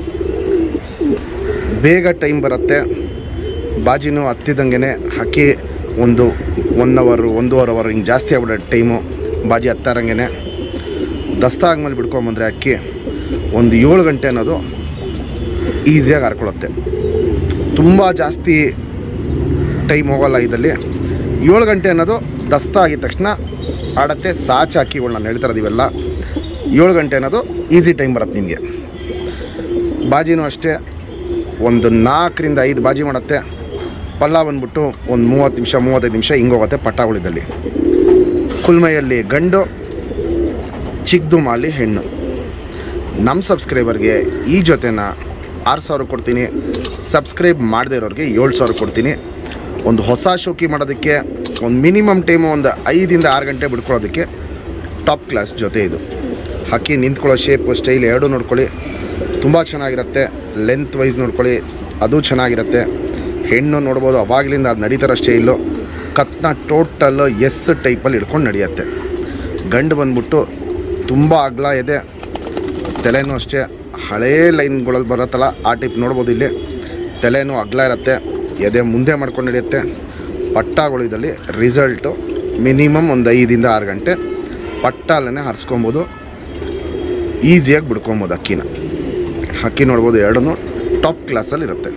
ಬೇಗ ಟೈಮ್ ಬರುತ್ತೆ ಬಾಜಿನೂ ಹತ್ತಿದಂಗೆ ಹಕ್ಕಿ ಒಂದು ಒನ್ ಅವರು ಒಂದೂವರೆ ಅವರ್ ಹಿಂಗೆ ಜಾಸ್ತಿ ಆಗ್ಬಿಡುತ್ತೆ ಟೈಮು ಬಾಜಿ ಹತ್ತಾರಂಗೆ ದಸ್ತ ಆದ್ಮೇಲೆ ಬಿಡ್ಕೊಂಬಂದ್ರೆ ಅಕ್ಕಿ ಒಂದು ಏಳು ಗಂಟೆ ಅನ್ನೋದು ಈಸಿಯಾಗಿ ಹರ್ಕೊಳುತ್ತೆ ತುಂಬ ಜಾಸ್ತಿ ಟೈಮ್ ಹೋಗಲ್ಲ ಇದಲ್ಲಿ ಏಳು ಗಂಟೆ ಅನ್ನೋದು ದಸ್ತ ಆಗಿದ ತಕ್ಷಣ ಆಡತ್ತೆ ಸಾಚ್ ಅಕ್ಕಿಗಳು ನಾನು ಹೇಳ್ತಾ ಇರೋದು ಇವೆಲ್ಲ ಏಳು ಗಂಟೆ ಅನ್ನೋದು ಈಸಿ ಟೈಮ್ ಬರುತ್ತೆ ನಿಮಗೆ ಬಾಜಿನೂ ಅಷ್ಟೇ ಒಂದು ನಾಲ್ಕರಿಂದ ಐದು ಬಾಜಿ ಮಾಡುತ್ತೆ ಪಲ್ಲ ಬಂದ್ಬಿಟ್ಟು ಒಂದು ಮೂವತ್ತು ನಿಮಿಷ ಮೂವತ್ತೈದು ನಿಮಿಷ ಹಿಂಗೋಗುತ್ತೆ ಪಟ್ಟಾಗುಳಿದಲ್ಲಿ ಕುಲ್ಮೆಯಲ್ಲಿ ಗಂಡು ಚಿಕ್ಕದು ಮಾಲಿ ಹೆಣ್ಣು ನಮ್ಮ ಸಬ್ಸ್ಕ್ರೈಬರ್ಗೆ ಈ ಜೊತೆನ ಆರು ಸಾವಿರ ಕೊಡ್ತೀನಿ ಸಬ್ಸ್ಕ್ರೈಬ್ ಮಾಡದೇ ಇರೋರಿಗೆ ಏಳು ಸಾವಿರ ಕೊಡ್ತೀನಿ ಒಂದು ಹೊಸ ಶೋಕಿ ಮಾಡೋದಕ್ಕೆ ಒಂದು ಮಿನಿಮಮ್ ಟೈಮು ಒಂದು ಐದಿಂದ ಆರು ಗಂಟೆ ಬಿಡ್ಕೊಳ್ಳೋದಕ್ಕೆ ಟಾಪ್ ಕ್ಲಾಸ್ ಜೊತೆ ಇದು ಹಕ್ಕಿ ನಿಂತ್ಕೊಳ್ಳೋ ಶೇಪು ಸ್ಟೈಲ್ ಎರಡೂ ನೋಡ್ಕೊಳ್ಳಿ ತುಂಬ ಚೆನ್ನಾಗಿರುತ್ತೆ ಲೆಂತ್ ವೈಸ್ ನೋಡ್ಕೊಳ್ಳಿ ಅದು ಚೆನ್ನಾಗಿರುತ್ತೆ ಹೆಣ್ಣು ನೋಡ್ಬೋದು ಅವಾಗಲಿಂದ ಅದು ನಡೀತಾರೋ ಸ್ಟೈಲು ಕತ್ನ ಟೋಟಲ್ ಎಸ್ ಟೈಪಲ್ಲಿ ಹಿಡ್ಕೊಂಡು ನಡೆಯುತ್ತೆ ಗಂಡು ಬಂದ್ಬಿಟ್ಟು ತುಂಬ ಅಗಲ ಇದೆ ತಲೆನೂ ಅಷ್ಟೇ ಹಳೇ ಲೈನ್ಗಳಲ್ಲಿ ಬರುತ್ತಲ್ಲ ಆ ಟೈಪ್ ನೋಡ್ಬೋದು ಇಲ್ಲಿ ತಲೆನೂ ಅಗಲ ಇರುತ್ತೆ ಎದೆ ಮುಂದೆ ಮಾಡ್ಕೊಂಡು ನಡೆಯುತ್ತೆ ಪಟ್ಟಗಳು ಇದರಲ್ಲಿ ರಿಸಲ್ಟು ಮಿನಿಮಮ್ ಒಂದು ಐದಿಂದ ಆರು ಗಂಟೆ ಪಟ್ಟಾಲೇ ಹರಿಸ್ಕೊಬೋದು ಈಸಿಯಾಗಿ ಬಿಡ್ಕೊಬೋದು ಅಕ್ಕಿನ ಅಕ್ಕಿ ನೋಡ್ಬೋದು ಎರಡೂ ಟಾಪ್ ಕ್ಲಾಸಲ್ಲಿ ಇರುತ್ತೆ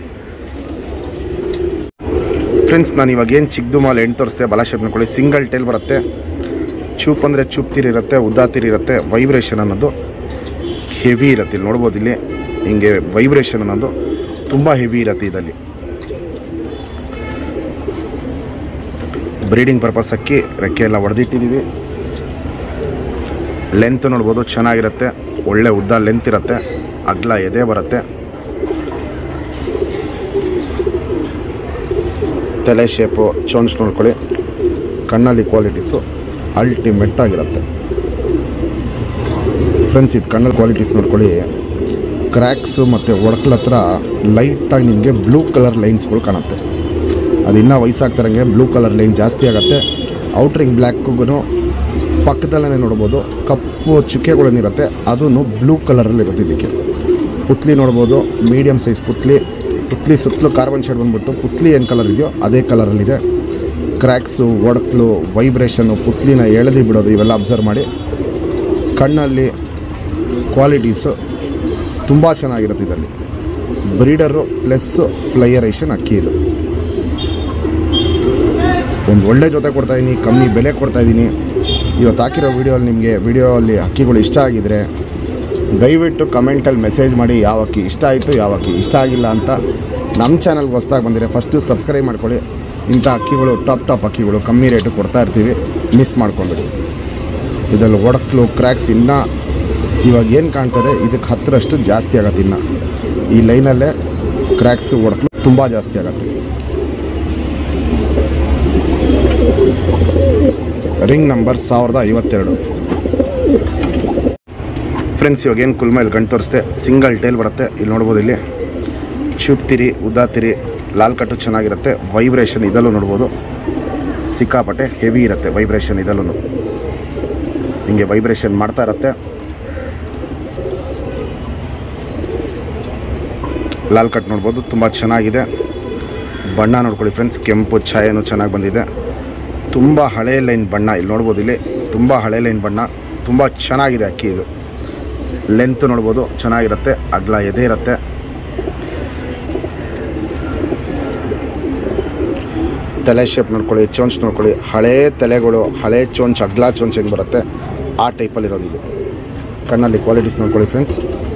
ಫ್ರೆಂಡ್ಸ್ ನಾನು ಇವಾಗ ಏನು ಚಿಕ್ಕದು ಮಾಲ್ ಎಂಟು ತೋರಿಸ್ತೆ ಬಲ ಶೇಪ್ ನೋಡ್ಕೊಳ್ಳಿ ಸಿಂಗಲ್ ಟೇಲ್ ಬರುತ್ತೆ ಚೂಪ್ ಅಂದರೆ ಚೂಪ್ ತೀರಿ ಇರುತ್ತೆ ಉದ್ದಾ ತೀರಿ ಇರುತ್ತೆ ವೈಬ್ರೇಷನ್ ಅನ್ನೋದು ಹೆವಿ ಇರುತ್ತೆ ಇಲ್ಲಿ ನೋಡ್ಬೋದು ಇಲ್ಲಿ ಹಿಂಗೆ ವೈಬ್ರೇಷನ್ ಅನ್ನೋದು ತುಂಬ ಹೆವಿ ಇರುತ್ತೆ ಇದರಲ್ಲಿ ಬ್ರೀಡಿಂಗ್ ಪರ್ಪಸ್ ಅಕ್ಕಿ ರೆಕ್ಕೆ ಎಲ್ಲ ಹೊಡೆದಿಟ್ಟಿದ್ದೀವಿ ಲೆಂತ್ ನೋಡ್ಬೋದು ಚೆನ್ನಾಗಿರುತ್ತೆ ಒಳ್ಳೆ ಉದ್ದ ಲೆಂತ್ ಇರುತ್ತೆ ಅಗ್ಲ ಎದೆ ಬರುತ್ತೆ ತಲೆ ಶೇಪು ಚೋನ್ಸ್ ನೋಡ್ಕೊಳ್ಳಿ ಕಣ್ಣಲ್ಲಿ ಕ್ವಾಲಿಟೀಸು ಅಲ್ಟಿಮೇಟ್ ಆಗಿರುತ್ತೆ ಫ್ರೆಂಡ್ಸ್ ಇದು ಕಣ್ಣಲ್ಲಿ ಕ್ವಾಲಿಟೀಸ್ ನೋಡ್ಕೊಳ್ಳಿ ಕ್ರ್ಯಾಕ್ಸು ಮತ್ತು ಒಡಕಲ ಹತ್ರ ಲೈಟಾಗಿ ನಿಮಗೆ ಬ್ಲೂ ಕಲರ್ ಲೈನ್ಸ್ಗಳು ಕಾಣುತ್ತೆ ಅದು ಇನ್ನೂ ವಯಸ್ಸಾಗ್ತಾರಂಗೆ ಬ್ಲೂ ಕಲರ್ ಲೈನ್ ಜಾಸ್ತಿ ಆಗುತ್ತೆ ಔಟ್ರಿಂಗ್ ಬ್ಲ್ಯಾಕ್ಗೂ ಪಕ್ಕದಲ್ಲೇ ನೋಡ್ಬೋದು ಕಪ್ಪು ಚುಕ್ಕೆಗಳೇನಿರುತ್ತೆ ಅದೂ ಬ್ಲೂ ಕಲರಲ್ಲಿ ಇರುತ್ತೆ ಇದಕ್ಕೆ ಪುತ್ಲಿ ನೋಡ್ಬೋದು ಮೀಡಿಯಮ್ ಸೈಜ್ ಪುತ್ಲಿ ಪುತ್ಲಿ ಸುತ್ತಲೂ ಕಾರ್ಬನ್ ಶೇಡ್ ಬಂದ್ಬಿಟ್ಟು ಪುತ್ಲಿ ಏನು ಕಲರ್ ಇದೆಯೋ ಅದೇ ಕಲರಲ್ಲಿದೆ ಕ್ರ್ಯಾಕ್ಸು ಒಡಕ್ಲು ವೈಬ್ರೇಷನ್ನು ಪುತ್ಲಿನ ಎಳೆದು ಬಿಡೋದು ಇವೆಲ್ಲ ಅಬ್ಸರ್ವ್ ಮಾಡಿ ಕಣ್ಣಲ್ಲಿ ಕ್ವಾಲಿಟೀಸು ತುಂಬ ಚೆನ್ನಾಗಿರುತ್ತೆ ಇದರಲ್ಲಿ ಬ್ರೀಡರು ಪ್ಲಸ್ ಫ್ಲೈಯರೈಷನ್ ಅಕ್ಕಿ ಇದು ಒಂದು ಒಳ್ಳೆ ಜೊತೆ ಕೊಡ್ತಾಯಿದ್ದೀನಿ ಕಮ್ಮಿ ಬೆಲೆ ಕೊಡ್ತಾಯಿದ್ದೀನಿ ಇವತ್ತು ಹಾಕಿರೋ ವೀಡಿಯೋಲ್ಲಿ ನಿಮಗೆ ವೀಡಿಯೋಲ್ಲಿ ಅಕ್ಕಿಗಳು ಇಷ್ಟ ಆಗಿದರೆ ದಯವಿಟ್ಟು ಕಮೆಂಟಲ್ಲಿ ಮೆಸೇಜ್ ಮಾಡಿ ಯಾವ ಅಕ್ಕಿ ಇಷ್ಟ ಆಯಿತು ಯಾವ ಅಕ್ಕಿ ಇಷ್ಟ ಆಗಿಲ್ಲ ಅಂತ ನಮ್ಮ ಚಾನಲ್ಗೆ ಹೊಸ್ದಾಗಿ ಬಂದಿರೆ ಫಸ್ಟು ಸಬ್ಸ್ಕ್ರೈಬ್ ಮಾಡ್ಕೊಳ್ಳಿ ಇಂಥ ಅಕ್ಕಿಗಳು ಟಾಪ್ ಟಾಪ್ ಅಕ್ಕಿಗಳು ಕಮ್ಮಿ ರೇಟು ಕೊಡ್ತಾ ಇರ್ತೀವಿ ಮಿಸ್ ಮಾಡ್ಕೊಂಬಿಡಿ ಇದರಲ್ಲಿ ಒಡಕ್ಲು ಕ್ರ್ಯಾಕ್ಸ್ ಇನ್ನೂ ಇವಾಗ ಏನು ಕಾಣ್ತದೆ ಇದಕ್ಕೆ ಹತ್ತರಷ್ಟು ಜಾಸ್ತಿ ಆಗತ್ತೆ ಇನ್ನು ಈ ಲೈನಲ್ಲೇ ಕ್ರ್ಯಾಕ್ಸ್ ಒಡಕ್ಲು ತುಂಬ ಜಾಸ್ತಿ ಆಗತ್ತೆ ರಿಂಗ್ ನಂಬರ್ ಸಾವಿರದ ಐವತ್ತೆರಡು ಫ್ರೆಂಡ್ಸ್ ಇವಾಗ ಏನು ಕುಲ್ಮ ಇಲ್ಲಿ ಗಂಟು ತೋರಿಸ್ತೆ ಸಿಂಗಲ್ ಟೇಲ್ ಬರುತ್ತೆ ಇಲ್ಲಿ ನೋಡ್ಬೋದು ಇಲ್ಲಿ ಚುಪ್ತಿರಿ ಉದ್ದಾತಿರಿ ಲಾಲ್ ಕಟ್ಟು ಚೆನ್ನಾಗಿರುತ್ತೆ ವೈಬ್ರೇಷನ್ ಇದಲ್ಲೂ ನೋಡ್ಬೋದು ಸಿಕ್ಕಾಪಟ್ಟೆ ಹೆವಿ ಇರುತ್ತೆ ವೈಬ್ರೇಷನ್ ಇದಲ್ಲೂ ಹಿಂಗೆ ವೈಬ್ರೇಷನ್ ಮಾಡ್ತಾ ಇರುತ್ತೆ ಲಾಲ್ ಕಟ್ ನೋಡ್ಬೋದು ತುಂಬ ಚೆನ್ನಾಗಿದೆ ಬಣ್ಣ ನೋಡ್ಕೊಳ್ಳಿ ಫ್ರೆಂಡ್ಸ್ ಕೆಂಪು ಛಾಯೆನೂ ಚೆನ್ನಾಗಿ ಬಂದಿದೆ ತುಂಬ ಹಳೆ ಲೈನ್ ಬಣ್ಣ ಇಲ್ಲಿ ನೋಡ್ಬೋದು ಇಲ್ಲಿ ತುಂಬ ಹಳೆ ಲೈನ್ ಬಣ್ಣ ತುಂಬ ಚೆನ್ನಾಗಿದೆ ಅಕ್ಕಿ ಇದು ಲೆಂತ್ ನೋಡ್ಬೋದು ಚೆನ್ನಾಗಿರುತ್ತೆ ಅಗ್ಲ ಎದೆ ಇರುತ್ತೆ ತಲೆ ಶೇಪ್ ನೋಡ್ಕೊಳ್ಳಿ ಚೋಂಚ್ ನೋಡ್ಕೊಳ್ಳಿ ಹಳೇ ತಲೆಗಳು ಹಳೆ ಚೋಂಚ್ ಅಗ್ಲ ಚೋಂಚ್ ಹೆಂಗೆ ಬರುತ್ತೆ ಆ ಟೈಪಲ್ಲಿ ಇರೋದು ಇದು ಕಣ್ಣಲ್ಲಿ ಕ್ವಾಲಿಟೀಸ್ ನೋಡ್ಕೊಳ್ಳಿ ಫ್ರೆಂಡ್ಸ್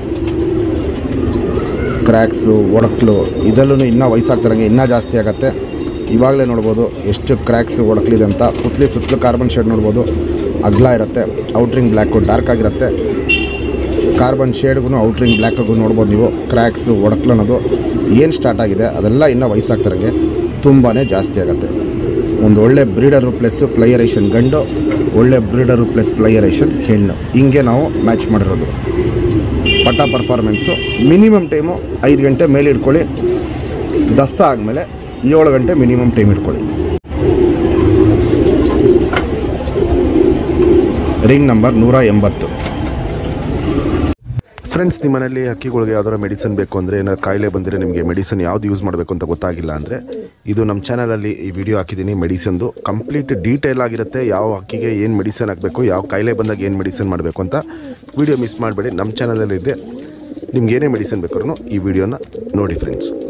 ಕ್ರ್ಯಾಕ್ಸು ಒಡಕ್ಲು ಇದರಲ್ಲೂ ಇನ್ನೂ ವಯಸ್ಸಾಗ್ತಿರಂಗೆ ಇನ್ನೂ ಜಾಸ್ತಿ ಆಗುತ್ತೆ ಇವಾಗಲೇ ನೋಡ್ಬೋದು ಎಷ್ಟು ಕ್ರ್ಯಾಕ್ಸ್ ಒಡಕ್ಲಿದೆ ಅಂತ ಪುತ್ಲಿ ಸುತ್ತಲೂ ಕಾರ್ಬನ್ ಶೇಡ್ ನೋಡ್ಬೋದು ಅಗ್ಲ ಇರುತ್ತೆ ಔಟ್ರಿಂಗ್ ಬ್ಲ್ಯಾಕು ಡಾರ್ಕ್ ಆಗಿರುತ್ತೆ ಕಾರ್ಬನ್ ಶೇಡ್ಗೂ ಔಟ್ರಿಂಗ್ ಬ್ಲ್ಯಾಕಾಗೂ ನೋಡ್ಬೋದು ನೀವು ಕ್ರ್ಯಾಕ್ಸು ಒಡಕ್ಲು ಅನ್ನೋದು ಏನು ಸ್ಟಾರ್ಟ್ ಆಗಿದೆ ಅದೆಲ್ಲ ಇನ್ನೂ ವಯಸ್ಸಾಗ್ತಿರಂಗೆ ತುಂಬಾ ಜಾಸ್ತಿ ಆಗುತ್ತೆ ಒಂದು ಒಳ್ಳೆ ಬ್ರೀಡರು ಪ್ಲಸ್ ಫ್ಲೈಯರೇಷನ್ ಗಂಡು ಒಳ್ಳೆ ಬ್ರೀಡರು ಪ್ಲಸ್ ಫ್ಲೈಯರೇಷನ್ ಹೆಣ್ಣು ಹಿಂಗೆ ನಾವು ಮ್ಯಾಚ್ ಮಾಡಿರೋದು ಪಟ್ಟ ಪರ್ಫಾರ್ಮೆನ್ಸು ಮಿನಿಮಮ್ ಟೈಮು ಐದು ಗಂಟೆ ಮೇಲೆ ಇಟ್ಕೊಳ್ಳಿ ದಸ್ತ ಆದಮೇಲೆ ಏಳು ಗಂಟೆ ಮಿನಿಮಮ್ ಟೈಮ್ ಇಟ್ಕೊಳ್ಳಿ ರಿಂಗ್ ನಂಬರ್ ನೂರ ಎಂಬತ್ತು ಫ್ರೆಂಡ್ಸ್ ನಿಮ್ಮ ಮನೇಲಿ ಹಕ್ಕಿಗಳಿಗೆ ಯಾವ್ದಾರ ಮೆಡಿಸನ್ ಬೇಕು ಅಂದರೆ ಏನಾದ್ರು ಕಾಯಿಲೆ ಬಂದರೆ ನಿಮಗೆ ಮೆಡಿಸನ್ ಯಾವ್ದು ಯೂಸ್ ಮಾಡಬೇಕು ಅಂತ ಗೊತ್ತಾಗಿಲ್ಲ ಅಂದರೆ ಇದು ನಮ್ಮ ಚಾನಲಲ್ಲಿ ಈ ವಿಡಿಯೋ ಹಾಕಿದ್ದೀನಿ ಮೆಡಿಸನ್ದು ಕಂಪ್ಲೀಟ್ ಡೀಟೇಲ್ ಆಗಿರುತ್ತೆ ಯಾವ ಹಕ್ಕಿಗೆ ಏನು ಮೆಡಿಸನ್ ಹಾಕಬೇಕು ಯಾವ ಕಾಯಿಲೆ ಬಂದಾಗ ಏನು ಮೆಡಿಸನ್ ಮಾಡಬೇಕು ಅಂತ ವಿಡಿಯೋ ಮಿಸ್ ಮಾಡಬೇಡಿ ನಮ್ಮ ಚಾನಲಲ್ಲಿ ಇದೆ ನಿಮ್ಗೆ ಏನೇ ಮೆಡಿಸನ್ ಬೇಕಾದ್ರೂ ಈ ವಿಡಿಯೋನ ನೋಡಿ ಫ್ರೆಂಡ್ಸ್